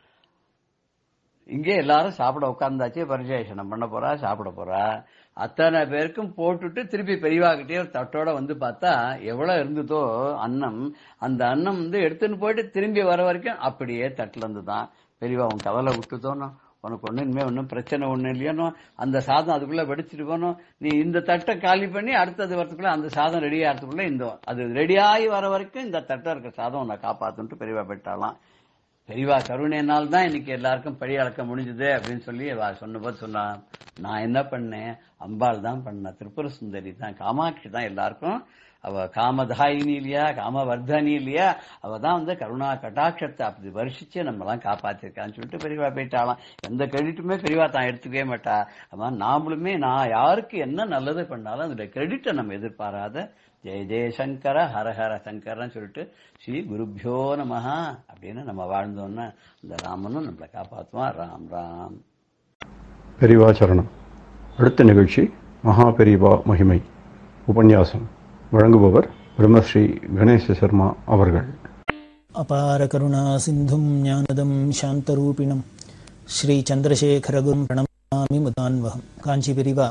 இங்கே எல்லாரும் சாப்பிட உட்கார்ந்தாச்சு பரிசேஷனம் பண்ண போறா சாப்பிட போறா அத்தனை பேருக்கும் போட்டுட்டு திருப்பி பெரியவாகிட்டே ஒரு தட்டோட வந்து பார்த்தா எவ்வளவு இருந்ததோ அன்னம் அந்த அன்னம் வந்து எடுத்துன்னு போயிட்டு திரும்பி வர வரைக்கும் அப்படியே தட்டுல இருந்து தான் பெரியவா உன் கவலை விட்டுதோனோ உனக்கு ஒண்ணு இனிமே ஒன்றும் பிரச்சனை ஒண்ணு இல்லையானோ அந்த சாதம் அதுக்குள்ள வெடிச்சிட்டு போகணும் நீ இந்த தட்டை காலி பண்ணி அடுத்தது வரத்துக்குள்ள அந்த சாதம் ரெடி ஆகிறதுக்குள்ள இந்த அது ரெடியாகி வர வரைக்கும் இந்த தட்டை இருக்க சாதம் உன்னை காப்பாத்துன்ட்டு பெரியவா போயிட்டாலாம் பெரியவா கருணையினால் தான் இன்னைக்கு எல்லாருக்கும் பழி அளக்க முடிஞ்சது அப்படின்னு சொல்லி அவ சொன்னபோது சொன்னா நான் என்ன பண்ணேன் அம்பாள் தான் பண்ண திரிபுர சுந்தரி தான் காமாட்சி தான் எல்லாருக்கும் அவ காமதாயினி இல்லையா காமவர்தனி இல்லையா அவ தான் வந்து கருணா கட்டாட்சத்தை அப்படி வருஷிச்சு நம்ம எல்லாம் காப்பாத்திருக்கான்னு சொல்லிட்டு பெரியவா போயிட்டாலாம் எந்த கிரெடிட்டுமே பெரியவா தான் எடுத்துக்கவே மாட்டா அவன் நாமளுமே நான் யாருக்கு என்ன நல்லது பண்ணாலும் அதோட கிரெடிட்டை நம்ம எதிர்பாராத ஜெய ஜெயசங்கர ஹரஹர சங்கரன்னு சொல்லிட்டு ஸ்ரீ குருபியோ நமஹா அப்படின்னு நம்ம வாழ்ந்தோம்னா இந்த ராமனும் நம்மளை காப்பாத்துவான் ராம் ராம் பெரிவா சரணம் அடுத்த நிகழ்ச்சி மகா பெரிவா மகிமை உபன்யாசம் வழங்குபவர் பிரம்மஸ்ரீ கணேச சர்மா அவர்கள் அபார கருணா சிந்தும் ஞானதம் சாந்தரூபிணம் ஸ்ரீ சந்திரசேகரகுரும் பிரணமாமி முதான்வகம் காஞ்சி பிரிவா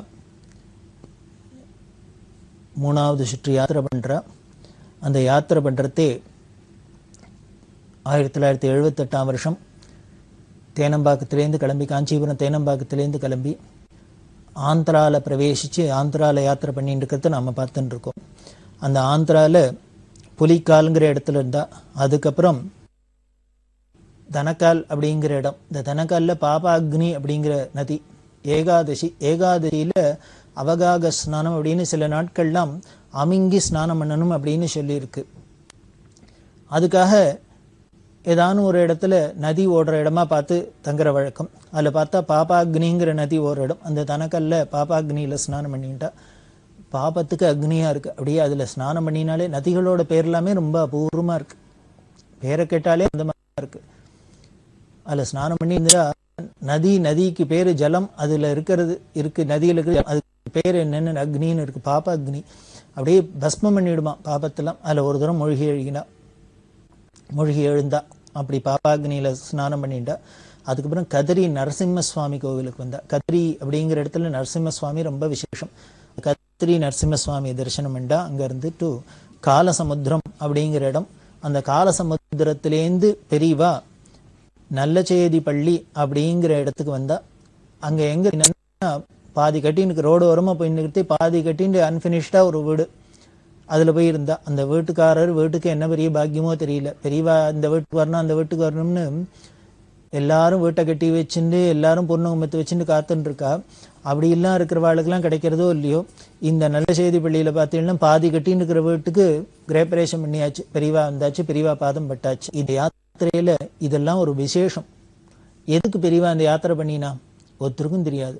மூணாவது சுற்று யாத்திரை பண்றா அந்த யாத்திரை பண்றதே ஆயிரத்தி தொள்ளாயிரத்தி எழுபத்தெட்டாம் வருஷம் தேனம்பாக்கத்திலேருந்து கிளம்பி காஞ்சிபுரம் தேனம்பாக்கத்திலேருந்து கிளம்பி ஆந்திரால பிரவேசிச்சு ஆந்திரால யாத்திரை பண்ணிட்டு இருக்கிறத நாம பார்த்துட்டு இருக்கோம் அந்த ஆந்திரால புலிக்கால்ங்கிற இடத்துல இருந்தா அதுக்கப்புறம் தனக்கால் அப்படிங்கிற இடம் இந்த தனக்கால்ல பாபாக்னி அப்படிங்கிற நதி ஏகாதசி ஏகாதசியில அவகாக ஸ்நானம் அப்படின்னு சில நாட்கள்லாம் அமிங்கி ஸ்நானம் பண்ணணும் அப்படின்னு சொல்லியிருக்கு அதுக்காக ஏதானும் ஒரு இடத்துல நதி ஓடுற இடமா பார்த்து தங்குற வழக்கம் அதில் பார்த்தா பாபாக்னிங்கிற நதி ஓடுற இடம் அந்த தனக்கல்ல பாபாக்னியில் ஸ்நானம் பண்ணிட்டா பாபத்துக்கு அக்னியா இருக்கு அப்படியே அதுல ஸ்நானம் பண்ணினாலே நதிகளோட பேர் எல்லாமே ரொம்ப அபூர்வமா இருக்கு பேரை கேட்டாலே அந்த மாதிரி இருக்கு அதுல ஸ்நானம் பண்ணி இருந்தா நதி நதிக்கு பேரு ஜலம் அதுல இருக்கிறது இருக்கு நதியில இருக்கு அதுக்கு பேர் என்னன்னு அக்னின்னு இருக்கு பாப அக்னி அப்படியே பஸ்மம் பண்ணிடுமா பாபத்தெல்லாம் அதுல ஒரு தூரம் மூழ்கி எழுகினா மூழ்கி எழுந்தா அப்படி பாப்பாக்னியில ஸ்நானம் பண்ணிட்டா அதுக்கப்புறம் கதிரி நரசிம்ம சுவாமி கோவிலுக்கு வந்தா கதிரி அப்படிங்கிற இடத்துல நரசிம்ம சுவாமி ரொம்ப விசேஷம் கத்திரி நரசிம்ம சுவாமி தரிசனம் பண்ணா அங்க இருந்துட்டு காலசமுத்திரம் அப்படிங்கிற இடம் அந்த காலசமுத்திரத்திலேந்து பெரியவா நல்லச்சேதி பள்ளி அப்படிங்கிற இடத்துக்கு வந்தா அங்க எங்க என்னன்னா பாதி கட்டின்னு ரோடு ஓரமா போய் நிறுத்தி பாதி கட்டின்னு அன்பினிஷ்டா ஒரு வீடு அதுல போய் இருந்தா அந்த வீட்டுக்காரர் வீட்டுக்கு என்ன பெரிய பாக்கியமோ தெரியல பெரியவா இந்த வீட்டுக்கு வரணும் அந்த வீட்டுக்கு வரணும்னு எல்லாரும் வீட்டை கட்டி வச்சுட்டு எல்லாரும் பொண்ணு கும்பத்து வச்சுட்டு காத்துட்டு இருக்கா அப்படி எல்லாம் இருக்கிறவாளுக்கெல்லாம் கிடைக்கிறதோ இல்லையோ இந்த நல்ல செய்தி பள்ளியில பார்த்தீங்கன்னா பாதி கட்டின்னு இருக்கிற வீட்டுக்கு கிரேப்பரேஷன் பண்ணியாச்சு பெரியவா வந்தாச்சு பெரியவா பாதம் பட்டாச்சு இந்த யாத்திரையில இதெல்லாம் ஒரு விசேஷம் எதுக்கு பெரியவா இந்த யாத்திரை பண்ணினா ஒருத்தருக்கும் தெரியாது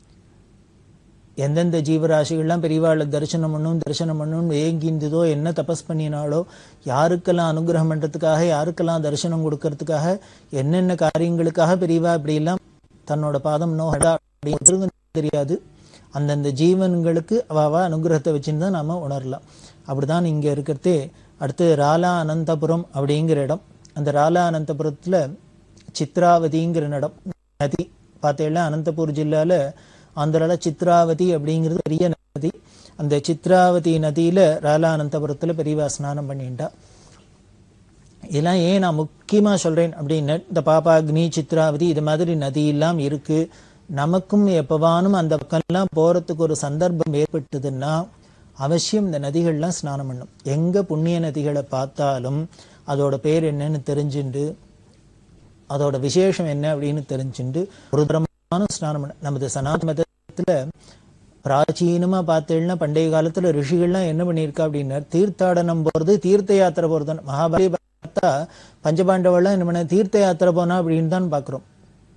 எந்தெந்த ஜீவராசிகள்லாம் பெரியவாளை தரிசனம் பண்ணும் தரிசனம் பண்ணும் ஏங்கிந்ததோ என்ன தபஸ் பண்ணினாலோ யாருக்கெல்லாம் அனுகிரகம் பண்றதுக்காக யாருக்கெல்லாம் தரிசனம் கொடுக்கறதுக்காக என்னென்ன காரியங்களுக்காக பெரியவா இப்படி எல்லாம் தன்னோட பாதம் நோகடா அப்படின்னு தெரியாது அந்தந்த ஜீவன்களுக்கு அவாவா அனுகிரகத்தை வச்சுன்னு தான் நாம உணரலாம் அப்படிதான் இங்க இருக்கிறதே அடுத்து ராலா அனந்தபுரம் அப்படிங்கிற இடம் அந்த ராலா அனந்தபுரத்துல சித்ராவதிங்கிற இடம் நதி பார்த்தேன்னா அனந்தபூர் ஜில்லால ஆந்திரால சித்ராவதி அப்படிங்கிறது பெரிய நதி அந்த சித்ராவதி நதியில ராலானந்தபுரத்துல பெரியவா ஸ்நானம் பண்ணிட்டா இதெல்லாம் ஏன் நான் முக்கியமா சொல்றேன் அப்படின்னு இந்த பாபாக்னி சித்ராவதி இது மாதிரி நதி எல்லாம் இருக்கு நமக்கும் எப்பவானும் அந்த பக்கம்லாம் போறதுக்கு ஒரு சந்தர்ப்பம் ஏற்பட்டதுன்னா அவசியம் இந்த நதிகள்லாம் ஸ்நானம் பண்ணும் எங்க புண்ணிய நதிகளை பார்த்தாலும் அதோட பேர் என்னன்னு தெரிஞ்சுண்டு அதோட விசேஷம் என்ன அப்படின்னு தெரிஞ்சுண்டு ஒரு தரமான ஸ்நானம் பண்ண நமது சனாதன மதத்துல பிராச்சீனமா பார்த்தேன்னா பண்டைய காலத்துல ரிஷிகள்லாம் என்ன பண்ணியிருக்கா அப்படின்னா தீர்த்தாடனம் போறது தீர்த்த யாத்திரை போறது மகாபாரதி பார்த்தா பஞ்சபாண்டவெல்லாம் என்ன பண்ண தீர்த்த யாத்திரை போனா அப்படின்னு தான் பாக்குறோம்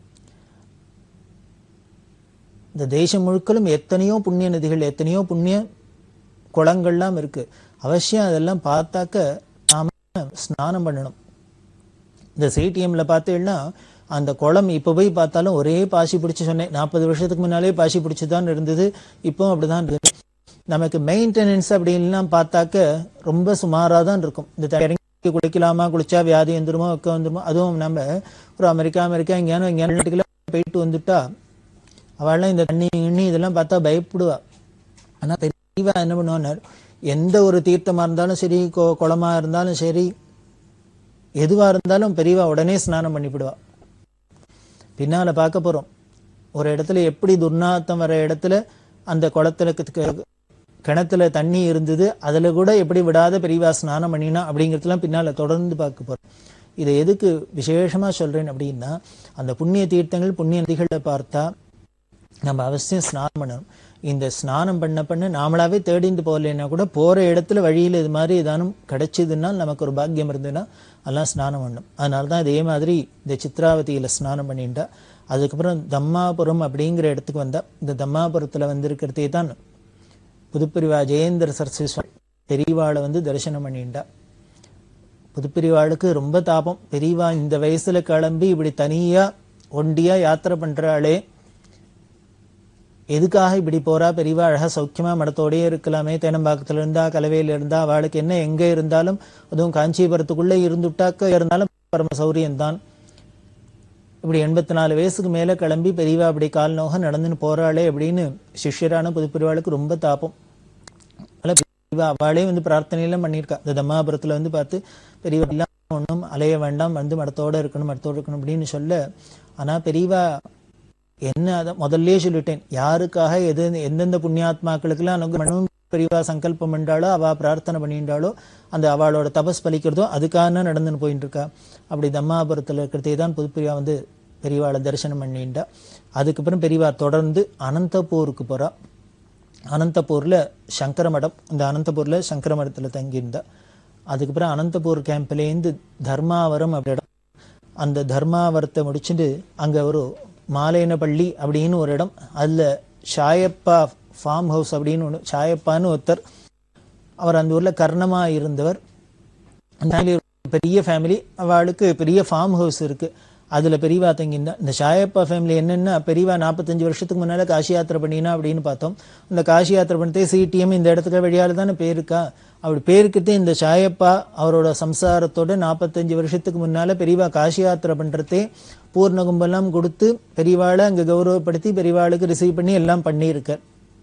இந்த தேசம் முழுக்களும் எத்தனையோ புண்ணிய நதிகள் எத்தனையோ புண்ணிய குளங்கள்லாம் இருக்கு அவசியம் அதெல்லாம் பார்த்தாக்க நாம ஸ்நானம் பண்ணணும் இந்த சிடிஎம்ல பார்த்தீங்கன்னா அந்த குளம் இப்போ போய் பார்த்தாலும் ஒரே பாசி பிடிச்சு சொன்னேன் நாற்பது வருஷத்துக்கு முன்னாலே பாசி பிடிச்சு தான் இருந்தது இப்போ அப்படிதான் இருக்கு நமக்கு மெயின்டெனன்ஸ் அப்படின்லாம் பார்த்தாக்க ரொம்ப சுமாராக தான் இருக்கும் இந்த த- இறங்கி குளிக்கலாமா குளிச்சா வியாதி வந்துருமோ வைக்க வந்துருமோ அதுவும் நம்ம ஒரு அமெரிக்கா அமெரிக்கா எங்கேயானு எங்கேயானு போயிட்டு வந்துட்டா அவள்லாம் இந்த தண்ணி கிண்ணி இதெல்லாம் பார்த்தா பயப்படுவா ஆனா பெரியவா என்ன பண்ணுவார் எந்த ஒரு தீர்த்தமா இருந்தாலும் சரி கொ- குளமா இருந்தாலும் சரி எதுவா இருந்தாலும் பெரியவா உடனே ஸ்நானம் பண்ணிவிடுவா பின்னால பார்க்க போறோம் ஒரு இடத்துல எப்படி துர்நாத்தம் வர இடத்துல அந்த குளத்துல கு- கு- கிணத்துல தண்ணி இருந்தது அதுல கூட எப்படி விடாத பெரியவா ஸ்நானம் பண்ணினா அப்படிங்கிறதுலாம் பின்னால தொடர்ந்து பார்க்க போறோம் இதை எதுக்கு விசேஷமா சொல்றேன் அப்படின்னா அந்த புண்ணிய தீர்த்தங்கள் புண்ணிய நதிகளை பார்த்தா நம்ம அவசியம் ஸ்நானம் பண்ணணும் இந்த ஸ்நானம் பண்ண பண்ண நாமளாவே தேடிந்து போகலைன்னா கூட போற இடத்துல வழியில இது மாதிரி ஏதானும் கிடைச்சதுன்னா நமக்கு ஒரு பாக்கியம் இருந்ததுன்னா எல்லாம் ஸ்நானம் பண்ணணும் அதனால தான் இதே மாதிரி இந்த சித்ராவதியில ஸ்நானம் பண்ணிட்டா அதுக்கப்புறம் தம்மாபுரம் அப்படிங்கிற இடத்துக்கு வந்தா இந்த தம்மாபுரத்துல வந்திருக்கிறதே தான் புதுப்பிரிவா ஜெயேந்திர சரஸ்வதி சுவாமி பெரியவாளை வந்து தரிசனம் பண்ணிண்டா புதுப்பிரிவாளுக்கு ரொம்ப தாபம் பெரியவா இந்த வயசுல கிளம்பி இப்படி தனியா ஒண்டியா யாத்திரை பண்றாளே எதுக்காக இப்படி போறா பெரியவா அழகா சௌக்கியமா மடத்தோடயே இருக்கலாமே தேனம்பாக்கத்துல இருந்தா கலவையில இருந்தா அவளுக்கு என்ன எங்க இருந்தாலும் அதுவும் காஞ்சிபுரத்துக்குள்ள இருந்துட்டாக்க இருந்தாலும் பரம சௌரியம்தான் இப்படி எண்பத்தி நாலு வயசுக்கு மேல கிளம்பி பெரியவா அப்படி கால் நோக நடந்துன்னு போறாளே அப்படின்னு சிஷ்யரான புதுப்பிரிவாளுக்கு ரொம்ப தாபம் அதனால பெரியவா அவளே வந்து பிரார்த்தனையெல்லாம் பண்ணியிருக்கா இந்த தம்மாபுரத்துல வந்து பார்த்து பெரியவா எல்லாம் ஒன்றும் அலைய வேண்டாம் வந்து மடத்தோட இருக்கணும் மடத்தோட இருக்கணும் அப்படின்னு சொல்ல ஆனா பெரியவா என்ன அதை முதல்லயே சொல்லிட்டேன் யாருக்காக எது எந்தெந்த புண்ணியாத்மாக்களுக்கெல்லாம் அனுகிரகம் பெரியவா சங்கல்பம் பண்ணாலோ அவ பிரார்த்தனை பண்ணிட்டாலோ அந்த அவளோட தபஸ் பலிக்கிறதோ அதுக்காக நடந்துன்னு போயிட்டு இருக்கா அப்படி தம்மாபுரத்துல இருக்கிறதே தான் புதுப்பிரிவா வந்து பெரியவாளை தரிசனம் பண்ணிட்டா அதுக்கப்புறம் பெரியவா தொடர்ந்து அனந்தபூருக்கு போறா அனந்தபூர்ல சங்கர மடம் இந்த அனந்தபூர்ல சங்கர மடத்துல தங்கியிருந்தா அதுக்கப்புறம் அனந்தபூர் கேம்ப்லேருந்து தர்மாவரம் அப்படி இடம் அந்த தர்மாவரத்தை முடிச்சுட்டு அங்க ஒரு மாலேனப்பள்ளி அப்படின்னு ஒரு இடம் அதுல ஷாயப்பா ஃபார்ம் ஹவுஸ் அப்படின்னு ஒன்று ஷாயப்பான்னு ஒருத்தர் அவர் அந்த ஊர்ல கர்ணமா இருந்தவர் அந்த family ஒரு பெரிய ஃபேமிலி அவளுக்கு பெரிய ஃபார்ம் ஹவுஸ் இருக்கு அதுல பெரியவா தங்கியிருந்தா இந்த ஷாயப்பா ஃபேமிலி என்னன்னா பெரியவா நாற்பத்தஞ்சு வருஷத்துக்கு முன்னால காசி யாத்திரை பண்ணினா அப்படின்னு பார்த்தோம் இந்த காசி யாத்திரை பண்ணிட்டே சிடிஎம் இந்த இடத்துக்கு வழியால தானே பேருக்கா அப்படி பேருக்கிட்டே இந்த ஷாயப்பா அவரோட சம்சாரத்தோட நாற்பத்தஞ்சு வருஷத்துக்கு முன்னால பெரியவா காசி யாத்திரை பண்றதே பூர்ண கும்பெல்லாம் கொடுத்து பெரியவாளை அங்க கௌரவப்படுத்தி பெரியவாளுக்கு ரிசீவ் பண்ணி எல்லாம் பண்ணியிருக்கார்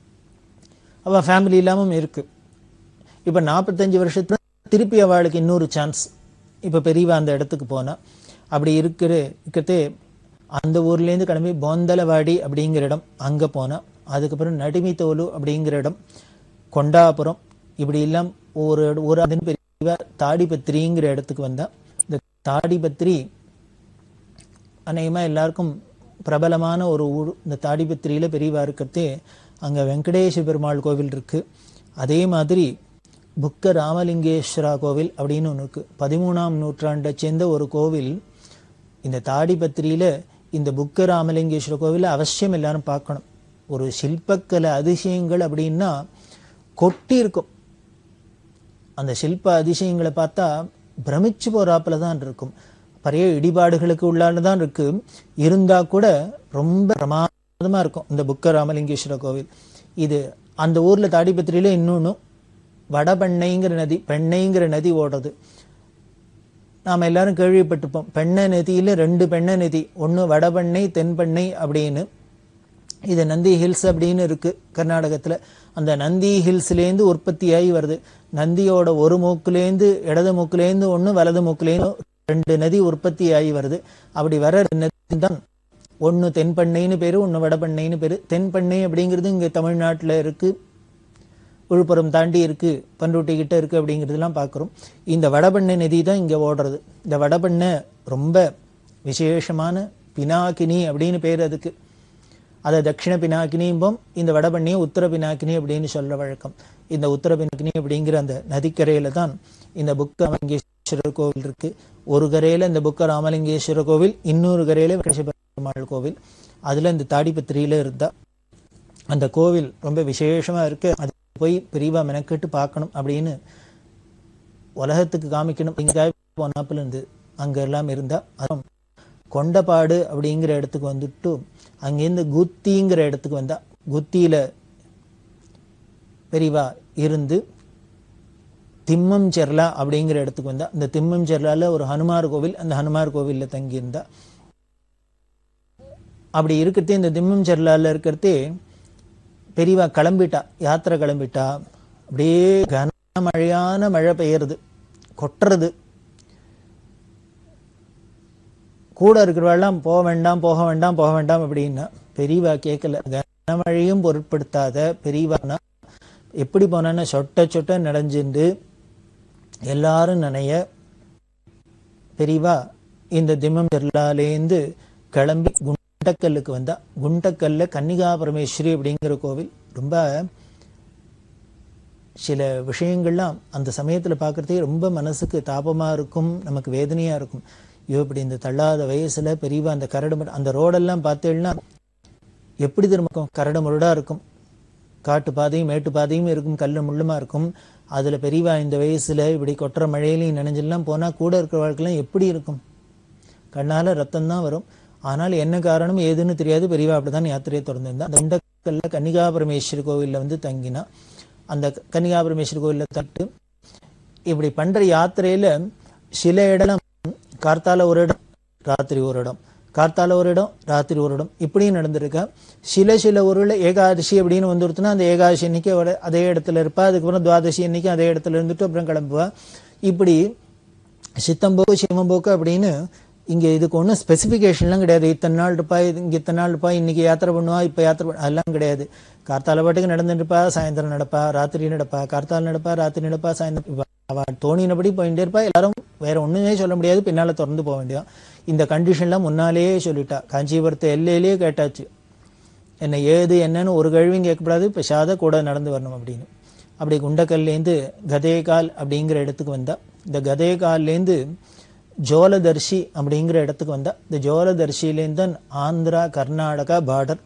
அவ ஃபேமிலி இல்லாமல் இருக்கு இப்ப நாற்பத்தஞ்சு வருஷத்துல திருப்பி அவளுக்கு இன்னொரு சான்ஸ் இப்ப பெரியவா அந்த இடத்துக்கு போனா அப்படி இருக்கிற இருக்கிறதே அந்த ஊர்ல இருந்து கிளம்பி போந்தலவாடி அப்படிங்கிற இடம் அங்க போனா அதுக்கப்புறம் நடிமித்தோலு அப்படிங்கிற இடம் கொண்டாபுரம் இப்படி எல்லாம் ஒரு ஒரு அதன் பெரியவா தாடிபத்திரிங்கிற இடத்துக்கு வந்தா இந்த தாடிபத்திரி அநேகமா எல்லாருக்கும் பிரபலமான ஒரு ஊர் இந்த தாடிபத்திரியில பெரியவா இருக்கிறதே அங்க வெங்கடேஷ பெருமாள் கோவில் இருக்கு அதே மாதிரி புக்க ராமலிங்கேஸ்வரா கோவில் அப்படின்னு ஒன்று இருக்கு பதிமூணாம் நூற்றாண்டை சேர்ந்த ஒரு கோவில் இந்த தாடிபத்திரியில இந்த புக்க ராமலிங்கேஸ்வர கோவில அவசியம் எல்லாரும் பார்க்கணும் ஒரு சில்பக்கலை அதிசயங்கள் அப்படின்னா கொட்டி இருக்கும் அந்த சில்ப அதிசயங்களை பார்த்தா பிரமிச்சு போறாப்புல தான் இருக்கும் பெரிய இடிபாடுகளுக்கு உள்ளால தான் இருக்கு இருந்தா கூட ரொம்ப பிரமாதமா இருக்கும் இந்த புக்க ராமலிங்கேஸ்வர கோவில் இது அந்த ஊர்ல தாடிபத்திரியில இன்னொன்னு வடபெண்ணைங்கிற நதி பெண்ணைங்கிற நதி ஓடுறது நாம எல்லாரும் கேள்விப்பட்டிருப்போம் பெண்ணை நதியில ரெண்டு பெண்ணை நதி ஒன்னு வடபெண்ணை தென்பெண்ணை அப்படின்னு இது நந்தி ஹில்ஸ் அப்படின்னு இருக்கு கர்நாடகத்துல அந்த நந்தி ஹில்ஸ்லேருந்து உற்பத்தியாகி வருது நந்தியோட ஒரு மூக்குலேருந்து இடது மூக்குலேருந்து ஒன்று வலது மூக்குலேருந்து ரெண்டு நதி உற்பத்தி ஆகி வருது அப்படி வர நதி தான் ஒன்று தென்பண்ணைன்னு பேர் ஒன்று வடபண்ணைன்னு பேர் தென்பண்ணை அப்படிங்கிறது இங்கே தமிழ்நாட்டில் இருக்குது விழுப்புரம் தாண்டி இருக்கு பண்ருட்டி கிட்ட இருக்கு அப்படிங்கிறதெல்லாம் பார்க்குறோம் இந்த வடபண்ணை நதி தான் இங்கே ஓடுறது இந்த வடபண்ணை ரொம்ப விசேஷமான பினாக்கினி அப்படின்னு பேர் அதுக்கு அதை தட்சிண பினாக்கினியும்போம் இந்த வடபண்ணியை உத்தர பினாக்கினி அப்படின்னு சொல்ற வழக்கம் இந்த உத்தர பினாக்கினி அப்படிங்கிற அந்த நதிக்கரையில தான் இந்த புக்க ராமலிங்கேஸ்வரர் கோவில் இருக்கு ஒரு கரையில இந்த புக்க ராமலிங்கேஸ்வரர் கோவில் இன்னொரு கரையில வெங்கடேஸ்வர பெருமாள் கோவில் அதுல இந்த தாடிப்பத்திரியில இருந்தா அந்த கோவில் ரொம்ப விசேஷமா இருக்கு அது போய் பெரியவா மெனக்கெட்டு பார்க்கணும் அப்படின்னு உலகத்துக்கு காமிக்கணும் அப்படிங்கிறதுக்காக போனாப்புல இருந்து அங்க எல்லாம் இருந்தா அதுவும் கொண்டபாடு அப்படிங்கிற இடத்துக்கு வந்துட்டு அங்கேருந்து குத்திங்கிற இடத்துக்கு வந்தா குத்தியில பெரியவா இருந்து திம்மம் செர்லா அப்படிங்கிற இடத்துக்கு வந்தா இந்த திம்மம் செர்லால ஒரு ஹனுமார் கோவில் அந்த ஹனுமார் கோவில்ல தங்கி இருந்தா அப்படி இருக்கிறதே இந்த திம்மம் செர்லால இருக்கிறதே பெரியவா கிளம்பிட்டா யாத்திரை கிளம்பிட்டா அப்படியே கனமழையான மழை பெய்யறது கொட்டுறது கூட இருக்கிறவெல்லாம் போக வேண்டாம் போக வேண்டாம் போக வேண்டாம் அப்படின்னா பெரியவா கேட்கல கனமழையும் பொருட்படுத்தாத பெரியவானா எப்படி போனான்னா சொட்ட சொட்ட நடைஞ்சுண்டு எல்லாரும் நனைய பெரியவா இந்த திம்மம் செர்லாலேருந்து கிளம்பி குண்டக்கல்லுக்கு வந்தா குண்டக்கல்ல கன்னிகா பரமேஸ்வரி அப்படிங்கிற கோவில் ரொம்ப சில விஷயங்கள்லாம் அந்த சமயத்துல பார்க்கறதே ரொம்ப மனசுக்கு தாபமா இருக்கும் நமக்கு வேதனையா இருக்கும் ஐயோ இப்படி இந்த தள்ளாத வயசுல பெரியவா அந்த கரடு முரடு- அந்த ரோடெல்லாம் பார்த்தேன்னா எப்படி திரும்ப கரடு முரடா இருக்கும் காட்டு பாதையும் மேட்டு பாதையும் இருக்கும் கல்லு முள்ளுமா இருக்கும் அதுல பெரியவா இந்த வயசுல இப்படி கொட்டுற மழையிலையும் நினைஞ்செல்லாம் போனா கூட இருக்கிற வாழ்க்கைலாம் எப்படி இருக்கும் கண்ணால ரத்தம் தான் வரும் ஆனால் என்ன காரணம் ஏதுன்னு தெரியாது பெரியவா அப்படிதான் யாத்திரையை திறந்திருந்தா அந்த உண்டக்கல்ல கன்னிகா பரமேஸ்வரி கோவில்ல வந்து தங்கினா அந்த கன்னிகா பரமேஸ்வரி கோவில்ல தட்டு இப்படி பண்ற யாத்திரையில சில இடம் கார்த்தால ஒரு இடம் ராத்திரி ஒரு இடம் கார்த்தால ஒரு இடம் ராத்திரி ஒரு இடம் இப்படியும் நடந்திருக்கா சில சில ஊர்ல ஏகாதசி அப்படின்னு வந்துருத்துனா அந்த ஏகாதசி அன்னைக்கு அவ அதே இடத்துல இருப்பா அதுக்கப்புறம் துவாதசி அன்னைக்கு அதே இடத்துல இருந்துட்டு அப்புறம் கிளம்புவா இப்படி சித்தம்போக்கு சிவம்போக்கு அப்படின்னு இங்க இதுக்கு ஒன்றும் ஸ்பெசிஃபிகேஷன்லாம் கிடையாது இத்தனை நாள் இருப்பா இது இங்க இத்தனை நாள் இருப்பா இன்னைக்கு யாத்திரை பண்ணுவா இப்ப யாத்திரை பண்ண- அதெல்லாம் கிடையாது கார்த்தால பாட்டுக்கு நடந்துட்டு இருப்பா சாயந்தரம் நடப்பா ராத்திரி நடப்பா கார்த்தால நடப்பா ராத்திரி நடப்பா சாயந்தரம் இப்ப அவ தோணினபடி போயிட்டே இருப்பா எல்லாரும் வேற ஒண்ணுமே சொல்ல முடியாது பின்னால திறந்து போக வேண்டியதான் இந்த கண்டிஷன்லாம் முன்னாலேயே சொல்லிட்டா காஞ்சிபுரத்து எல்லையிலேயே கேட்டாச்சு என்ன ஏது என்னன்னு ஒரு கேள்வியும் கேட்கக்கூடாது பெஷாத கூட நடந்து வரணும் அப்படின்னு அப்படி குண்டக்கல்லேருந்து கதேகால் அப்படிங்கிற இடத்துக்கு வந்தா இந்த கதேகால்லேருந்து ஜோலதர்ஷி அப்படிங்கிற இடத்துக்கு வந்தா இந்த ஜோலதர்ஷிலேருந்து தான் ஆந்திரா கர்நாடகா பார்டர்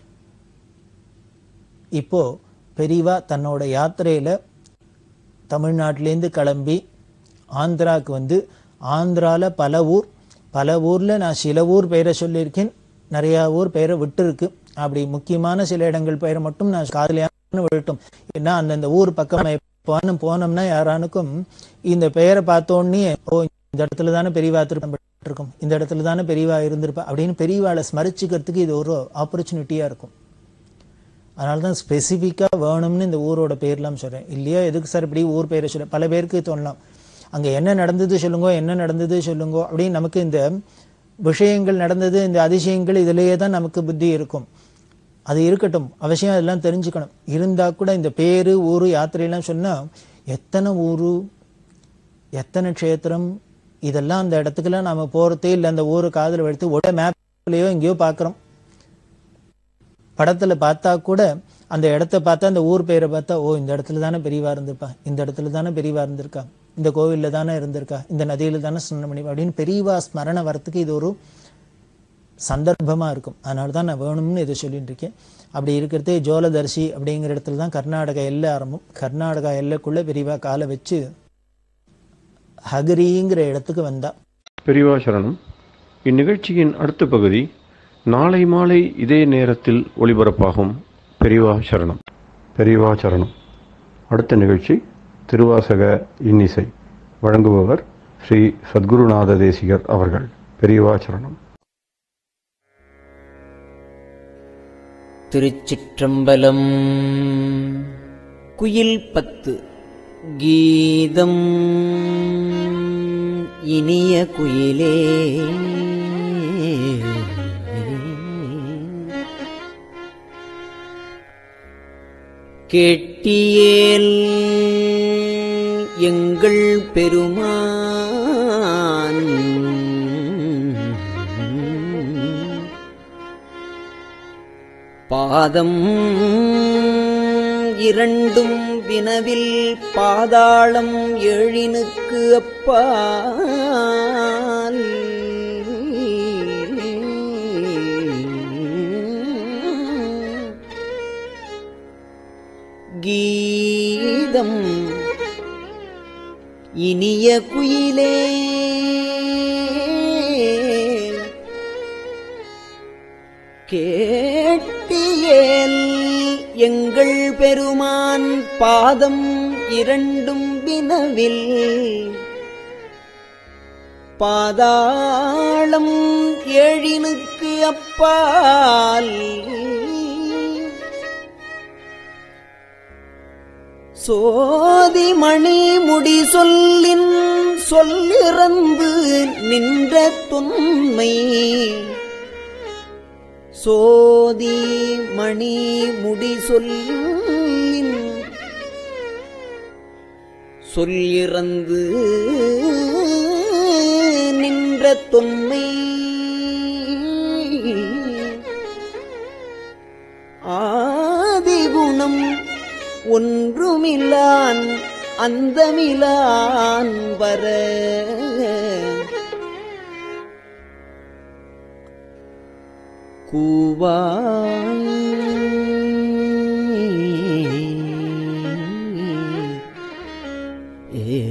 இப்போ பெரியவா தன்னோட யாத்திரையில தமிழ்நாட்டிலேருந்து கிளம்பி ஆந்திராவுக்கு வந்து ஆந்திரால பல ஊர் பல ஊர்ல நான் சில ஊர் பெயரை சொல்லியிருக்கேன் நிறைய ஊர் பெயரை விட்டுருக்கு அப்படி முக்கியமான சில இடங்கள் பெயரை மட்டும் நான் காதலியான விழட்டும் ஏன்னா அந்தந்த ஊர் பக்கம் எப்போன்னு போனோம்னா யாரானுக்கும் இந்த பெயரை பார்த்தோன்னே ஓ இந்த இடத்துல தானே பெரியவா திருப்பம் இந்த இடத்துல தானே பெரியவா இருந்திருப்பா அப்படின்னு பெரியவாளை ஸ்மரிச்சுக்கிறதுக்கு இது ஒரு ஆப்பர்ச்சுனிட்டியா இருக்கும் அதனால தான் ஸ்பெசிஃபிக்காக வேணும்னு இந்த ஊரோட பேர்லாம் சொல்கிறேன் இல்லையா எதுக்கு சார் இப்படி ஊர் பேரை சொல்ல பல பேருக்கு தோணலாம் அங்கே என்ன நடந்தது சொல்லுங்கோ என்ன நடந்தது சொல்லுங்கோ அப்படின்னு நமக்கு இந்த விஷயங்கள் நடந்தது இந்த அதிசயங்கள் இதிலேயே தான் நமக்கு புத்தி இருக்கும் அது இருக்கட்டும் அவசியம் அதெல்லாம் தெரிஞ்சுக்கணும் இருந்தா கூட இந்த பேரு ஊரு யாத்திரையெல்லாம் சொன்னா எத்தனை ஊரு எத்தனை க்ஷேத்திரம் இதெல்லாம் அந்த இடத்துக்குலாம் நாம போறதே இல்லை அந்த ஊரு காதுல எடுத்து உட மேப்லயோ எங்கேயோ பார்க்குறோம் படத்துல பார்த்தா கூட அந்த இடத்த பார்த்தா அந்த ஊர் பேரை பார்த்தா ஓ இந்த இடத்துல தானே பெரியவா இருந்திருப்பா இந்த இடத்துல தானே பெரியவா இருந்திருக்கா இந்த கோவில்ல தானே இருந்திருக்கா இந்த நதியில தானே ஸ்நானம் பண்ணி அப்படின்னு பெரியவா ஸ்மரண வரத்துக்கு இது ஒரு சந்தர்ப்பமா இருக்கும் அதனால தான் நான் வேணும்னு இதை சொல்லிட்டு இருக்கேன் அப்படி இருக்கிறதே ஜோலதர்ஷி அப்படிங்கிற இடத்துல தான் கர்நாடகா எல்லை ஆரம்பம் கர்நாடகா எல்லைக்குள்ள பெரியவா காலை வச்சு ஹகரிங்கிற இடத்துக்கு வந்தா பெரியவா சரணம் இந்நிகழ்ச்சியின் அடுத்த பகுதி நாளை மாலை இதே நேரத்தில் ஒளிபரப்பாகும் பெரியவா சரணம் பெரியவா சரணம் அடுத்த நிகழ்ச்சி திருவாசக இன்னிசை வழங்குபவர் ஸ்ரீ சத்குருநாத தேசிகர் அவர்கள் பெரியவா சரணம் திருச்சிற்றம்பலம் குயில் பத்து கீதம் இனிய குயிலே கேட்டியேல் எங்கள் பெருமான் பாதம் இரண்டும் வினவில் பாதாளம் ஏழினுக்கு அப்பால் கீதம் இனிய குயிலே கேட்டியேல் எங்கள் பெருமான் பாதம் இரண்டும் வினவில் பாதாளம் ஏழினுக்கு அப்பால் சோதிமணி முடி சொல்லின் சொல்லிறந்து நின்ற தொன்மை சோதி மணி முடி சொல்லின் சொல்லிறந்து நின்ற தொன்மை ஆதிகுணம் ஒன்றுமில்லான் அந்தமிலான் வர கூவாய் ஏ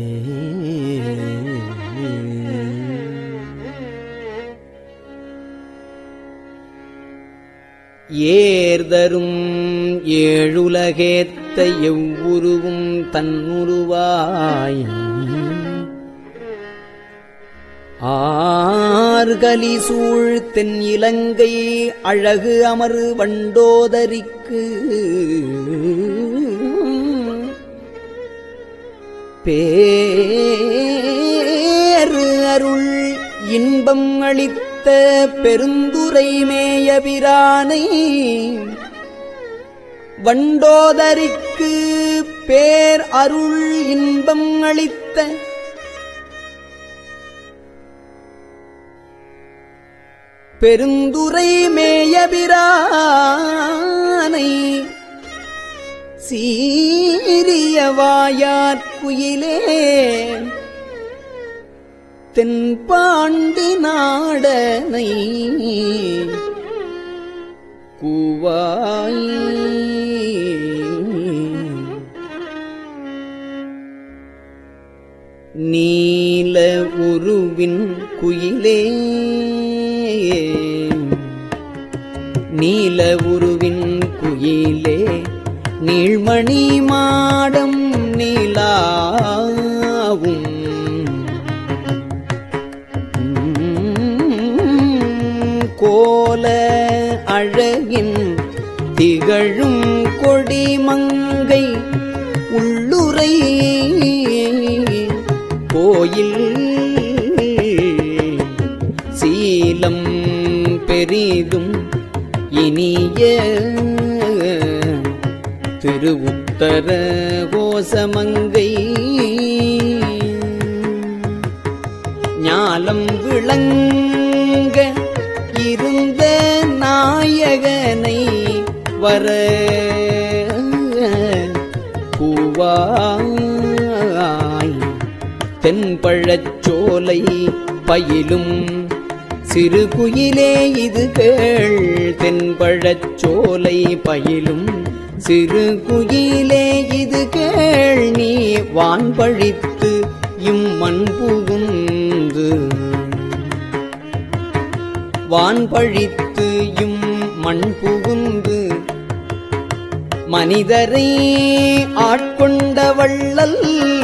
ஏர்தரும் ஏழுலகேத்த எவ்வுருவும் தன்னுருவாய் ஆர்கலி சூழ் தென் இலங்கை அழகு அமரு வண்டோதரிக்கு பேரு அருள் இன்பம் அளித்த பெருந்துரை மேயபிரானை வண்டோதரிக்கு பேர் அருள் இன்பம் அளித்த பெருந்துரை மேயபிரானை சீரிய வாயாற்குயிலே தென்பாண்டி நாடனை கூவாய் நீல உருவின் குயிலே நீல உருவின் குயிலே நீள்மணி மாடம் நீலாவும் கோல அழகின் திகழும் கொடிமங்கை உள்ளுரை கோயில் சீலம் பெரிதும் இனிய திருவுத்தர கோசமங்கை ஞாலம் விளங்க இருந்த நாயகனை வர கூவாய் தென்பழச்சோலை பயிலும் சிறு குயிலே இது கேள் தென்பழச்சோலை பயிலும் சிறு குயிலே இது கேள் நீ வான் பழித்து இம்மண் புகுந்து வான் பழித்து இம் மண் புகுந்து மனிதரை ஆட்கொண்ட வள்ளல்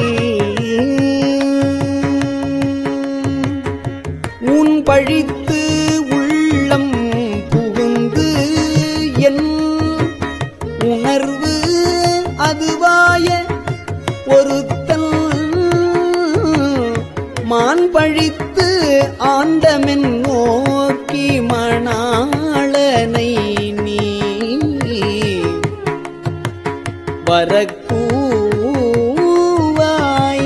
உன் பழித்து உள்ளம் புகுந்து என் உணர்வு அதுவாய ஒருத்தல் மான் பழித்து ஆண்டமென் நோக்கி மணாளனை நீ வரக்கூவாய்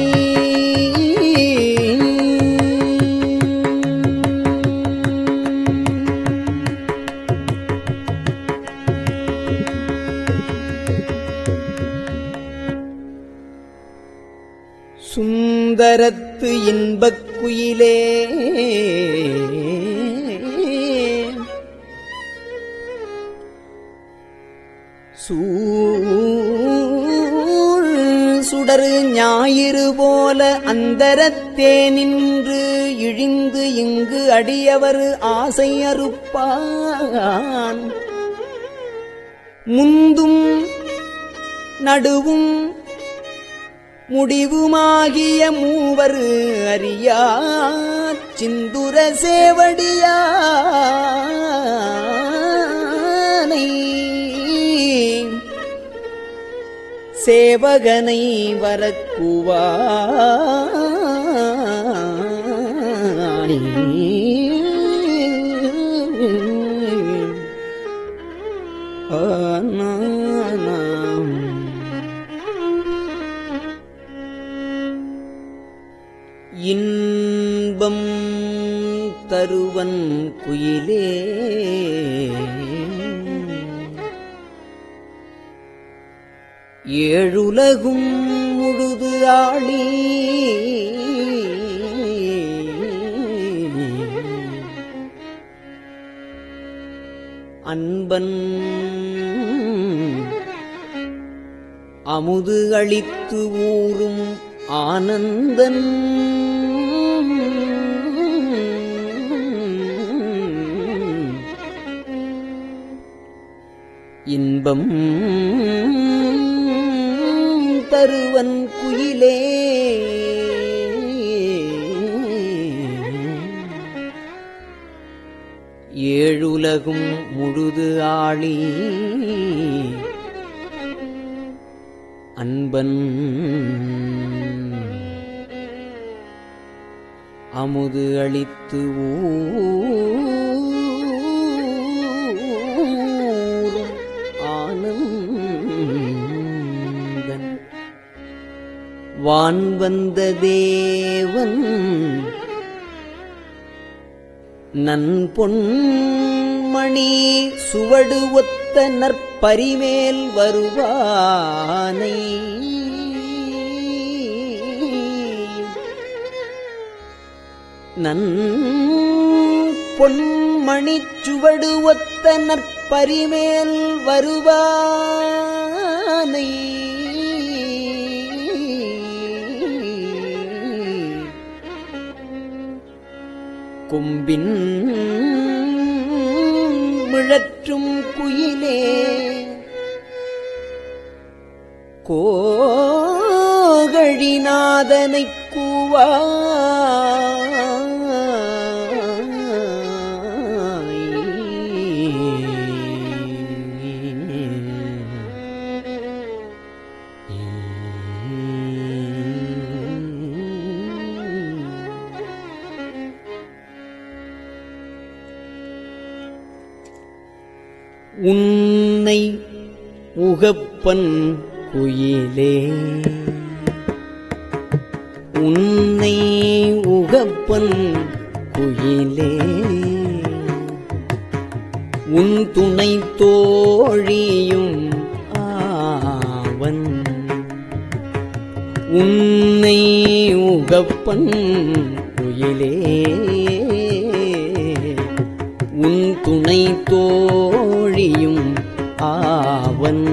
சுந்தரத்து இன்பக் குயிலே சூழ் சுடரு ஞாயிறு போல அந்தரத்தே நின்று இழிந்து இங்கு அடியவர் ஆசை அறுப்பான் முந்தும் நடுவும் முடிவுமாகிய மூவர் அறியா சிந்துர சேவடியானை சேவகனை வரக்குவாணி ஆனானாம். இன்பம் தருவன் குயிலே ஏழுலகும் முழுது ஆளி அன்பன் அமுது அளித்து ஊறும் ஆனந்தன் இன்பம் தருவன் குயிலே ஏழுலகும் முழுது ஆளி அன்பன் அமுது அளித்து ஊரும் ஆனந்தன் வான் வந்த தேவன் நன்பொன்மணி சுவடு ஒத்த நற்பரிமேல் வருவானை நன் பொன்மணிச் சுவடு ஒத்த நற்பரிமேல் வருவானை கொம்பின் மிழற்றும் குயிலே கோகழிநாதனைக் கூவாய் உன்னை உகப்பன் குயிலே உன்னை உகப்பன் குயிலே உன் துணை தோழியும் ஆவன் உன்னை உகப்பன் குயிலே உன் துணை தோழியும் ஆவன்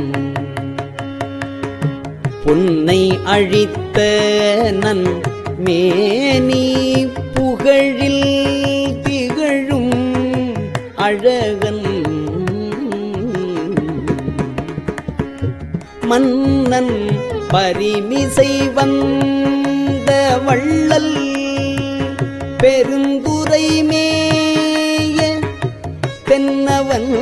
பொன்னை அழித்த நன் மேனி புகழில் திகழும் அழகன் மன்னன் பரிமிசை வந்த வள்ளல் பெருந்துரை மேய தென்னவன்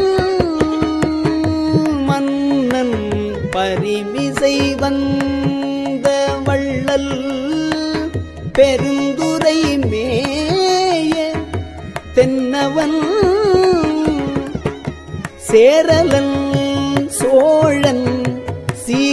மன்னன் பரிமிசை வந்த வள்ளல் பெருந்துரை மேய தென்னவன் சேரலன் சோழன் சீர்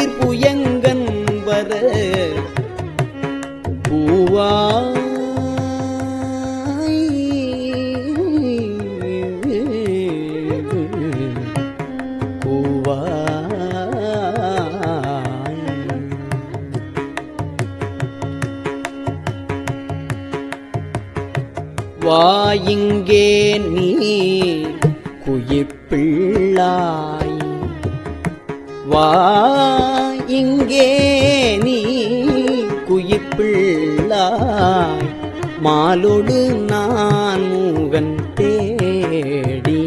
வா இங்கே நீ குயிப்பிள்ளாய் வா இங்கே நீ குயிப்பிள்ளாய் மாலோடு நான் மூகன் தேடி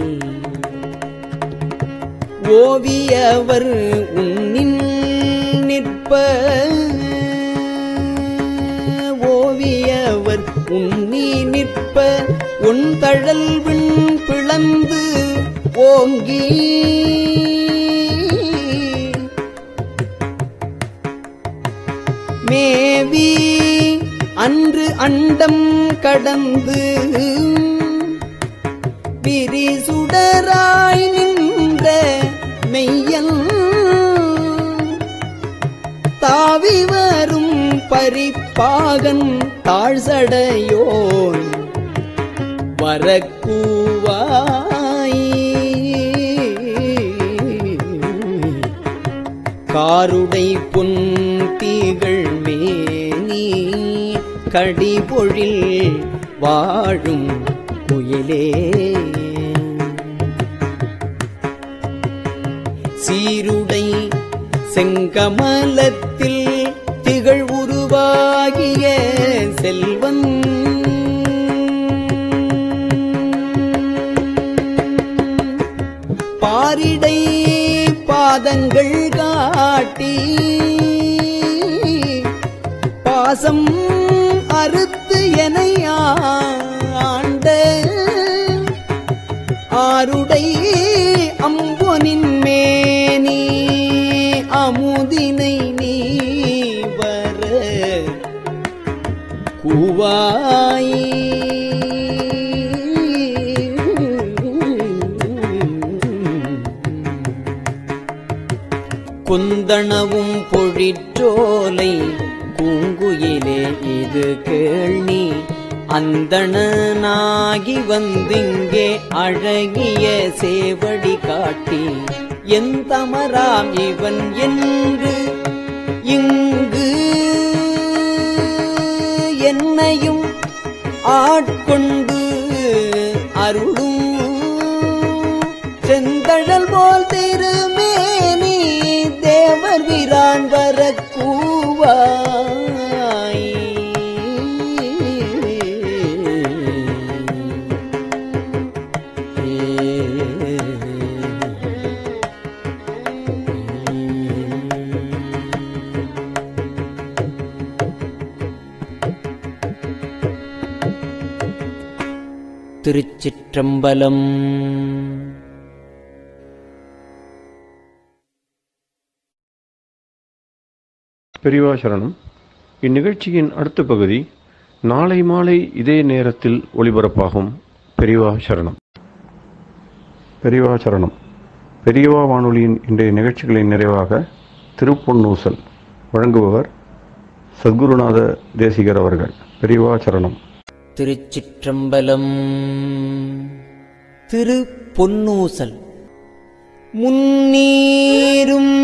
ஓவியவர் உன்னின் நிற்ப ஓவியவர் உன்னி நிற்ப உன் தழல் விண் பிளந்து ஓங்கி மேவி அன்று அண்டம் கடந்து விரிசுடராய் நின்ற மெய்யன் தாவி வரும் பரிப்பாகன் தாழ்சடையோன் வரக்கூவாய் காருடை பொன் தீகள் மேனி கடிபொழில் வாழும் குயிலே சீருடை செங்கமலத்தில் திகழ் உருவாகிய செல்வன் பாரிடை பாதங்கள் காட்டி பாசம் அறுத்து எனை ஆண்ட ஆருடை அம்பொனின் மேனி அமுதினை நீ வர கூவாய் குந்தணவும் பொழிற்றோலை பூங்குயிலே இது கேள்னி அந்தணனாகி வந்திங்கே அழகிய சேவடி காட்டி எந்தமராம் இவன் என்று இங்கு என்னையும் ஆட்கொண்டு அருளும் செந்தழல் போல் திருமேனி தேவர் வீரான் வரக்கூவாய் திருச்சிற்றம்பலம் பெரியவா சரணம் இந்நிகழ்ச்சியின் அடுத்த பகுதி நாளை மாலை இதே நேரத்தில் ஒளிபரப்பாகும் பெரியவா சரணம் பெரியவா சரணம் பெரியவா வானொலியின் இன்றைய நிகழ்ச்சிகளின் நிறைவாக திருப்பொன்னூசல் வழங்குபவர் சத்குருநாத தேசிகர் அவர்கள் பெரியவா சரணம் திருச்சிற்றம்பலம் திரு பொன்னூசல் முன்னீரும்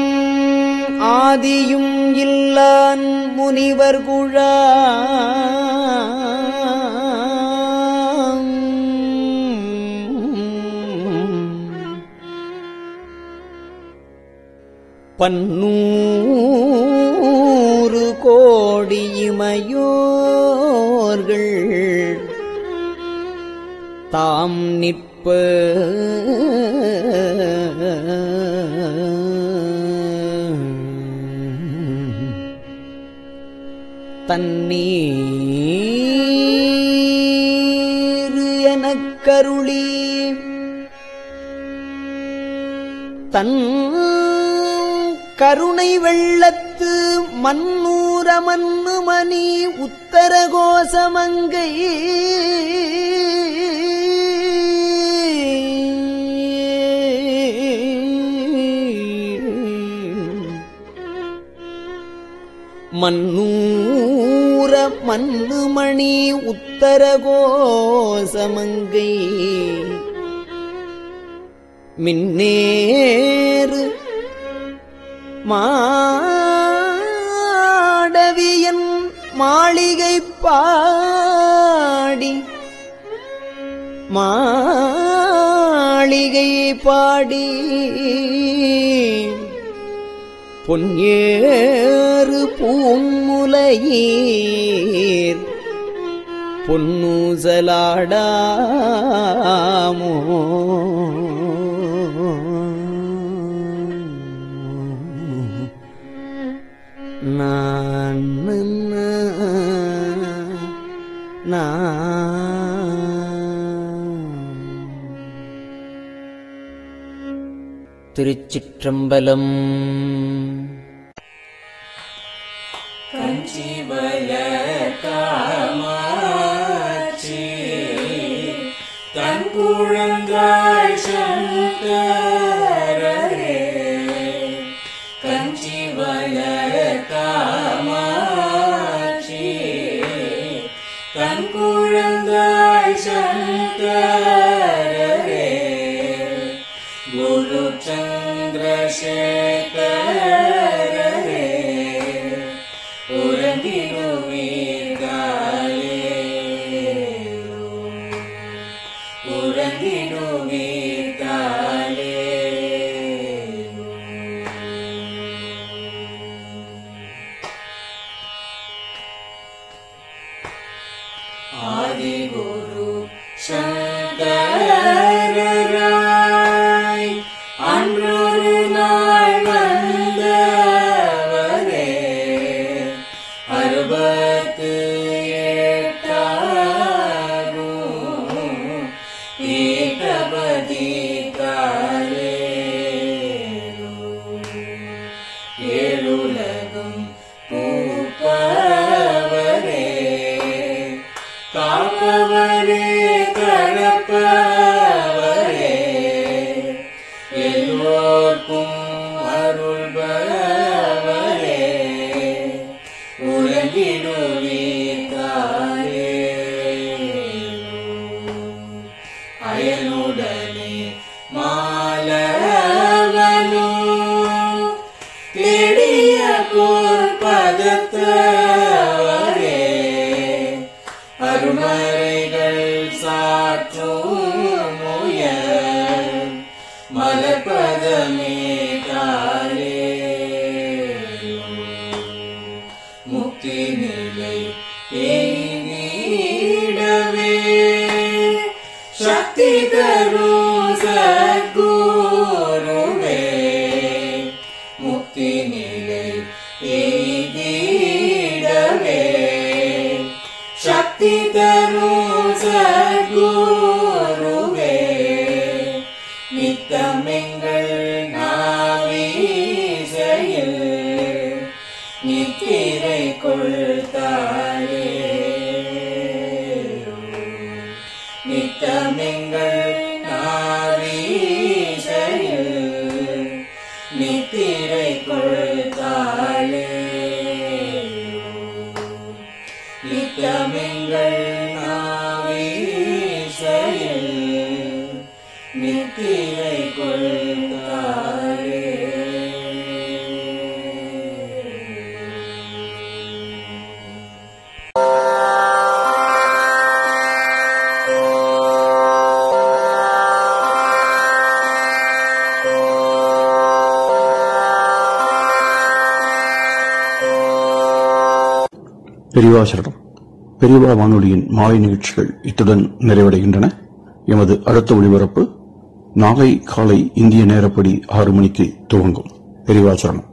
ஆதியும் இல்லான் முனிவர் குழாம் பன்னூறு கோடி இமையோர்கள் தாம் நிற்ப தண்ணீர் எனக் கருளி தன் கருணை வெள்ளத்து மன்னூர மன்னு மணி உத்தர கோசமங்கை மன்னூர மன்னு மணி உத்தர கோசமங்கை மின்னேறு மாடவியன் மாளிகை பாடி மாளிகை பாடி பொன்னேறு பூமுலையீர் பொன்னூசலாடாமோ நான் திருச்சிற்றம்பலம் பெரியவாசரணம் பெரியவா வானொலியின் மாலை நிகழ்ச்சிகள் இத்துடன் நிறைவடைகின்றன எமது அடுத்த ஒளிபரப்பு நாளை காலை இந்திய நேரப்படி ஆறு மணிக்கு துவங்கும் பெரியவாசரணம்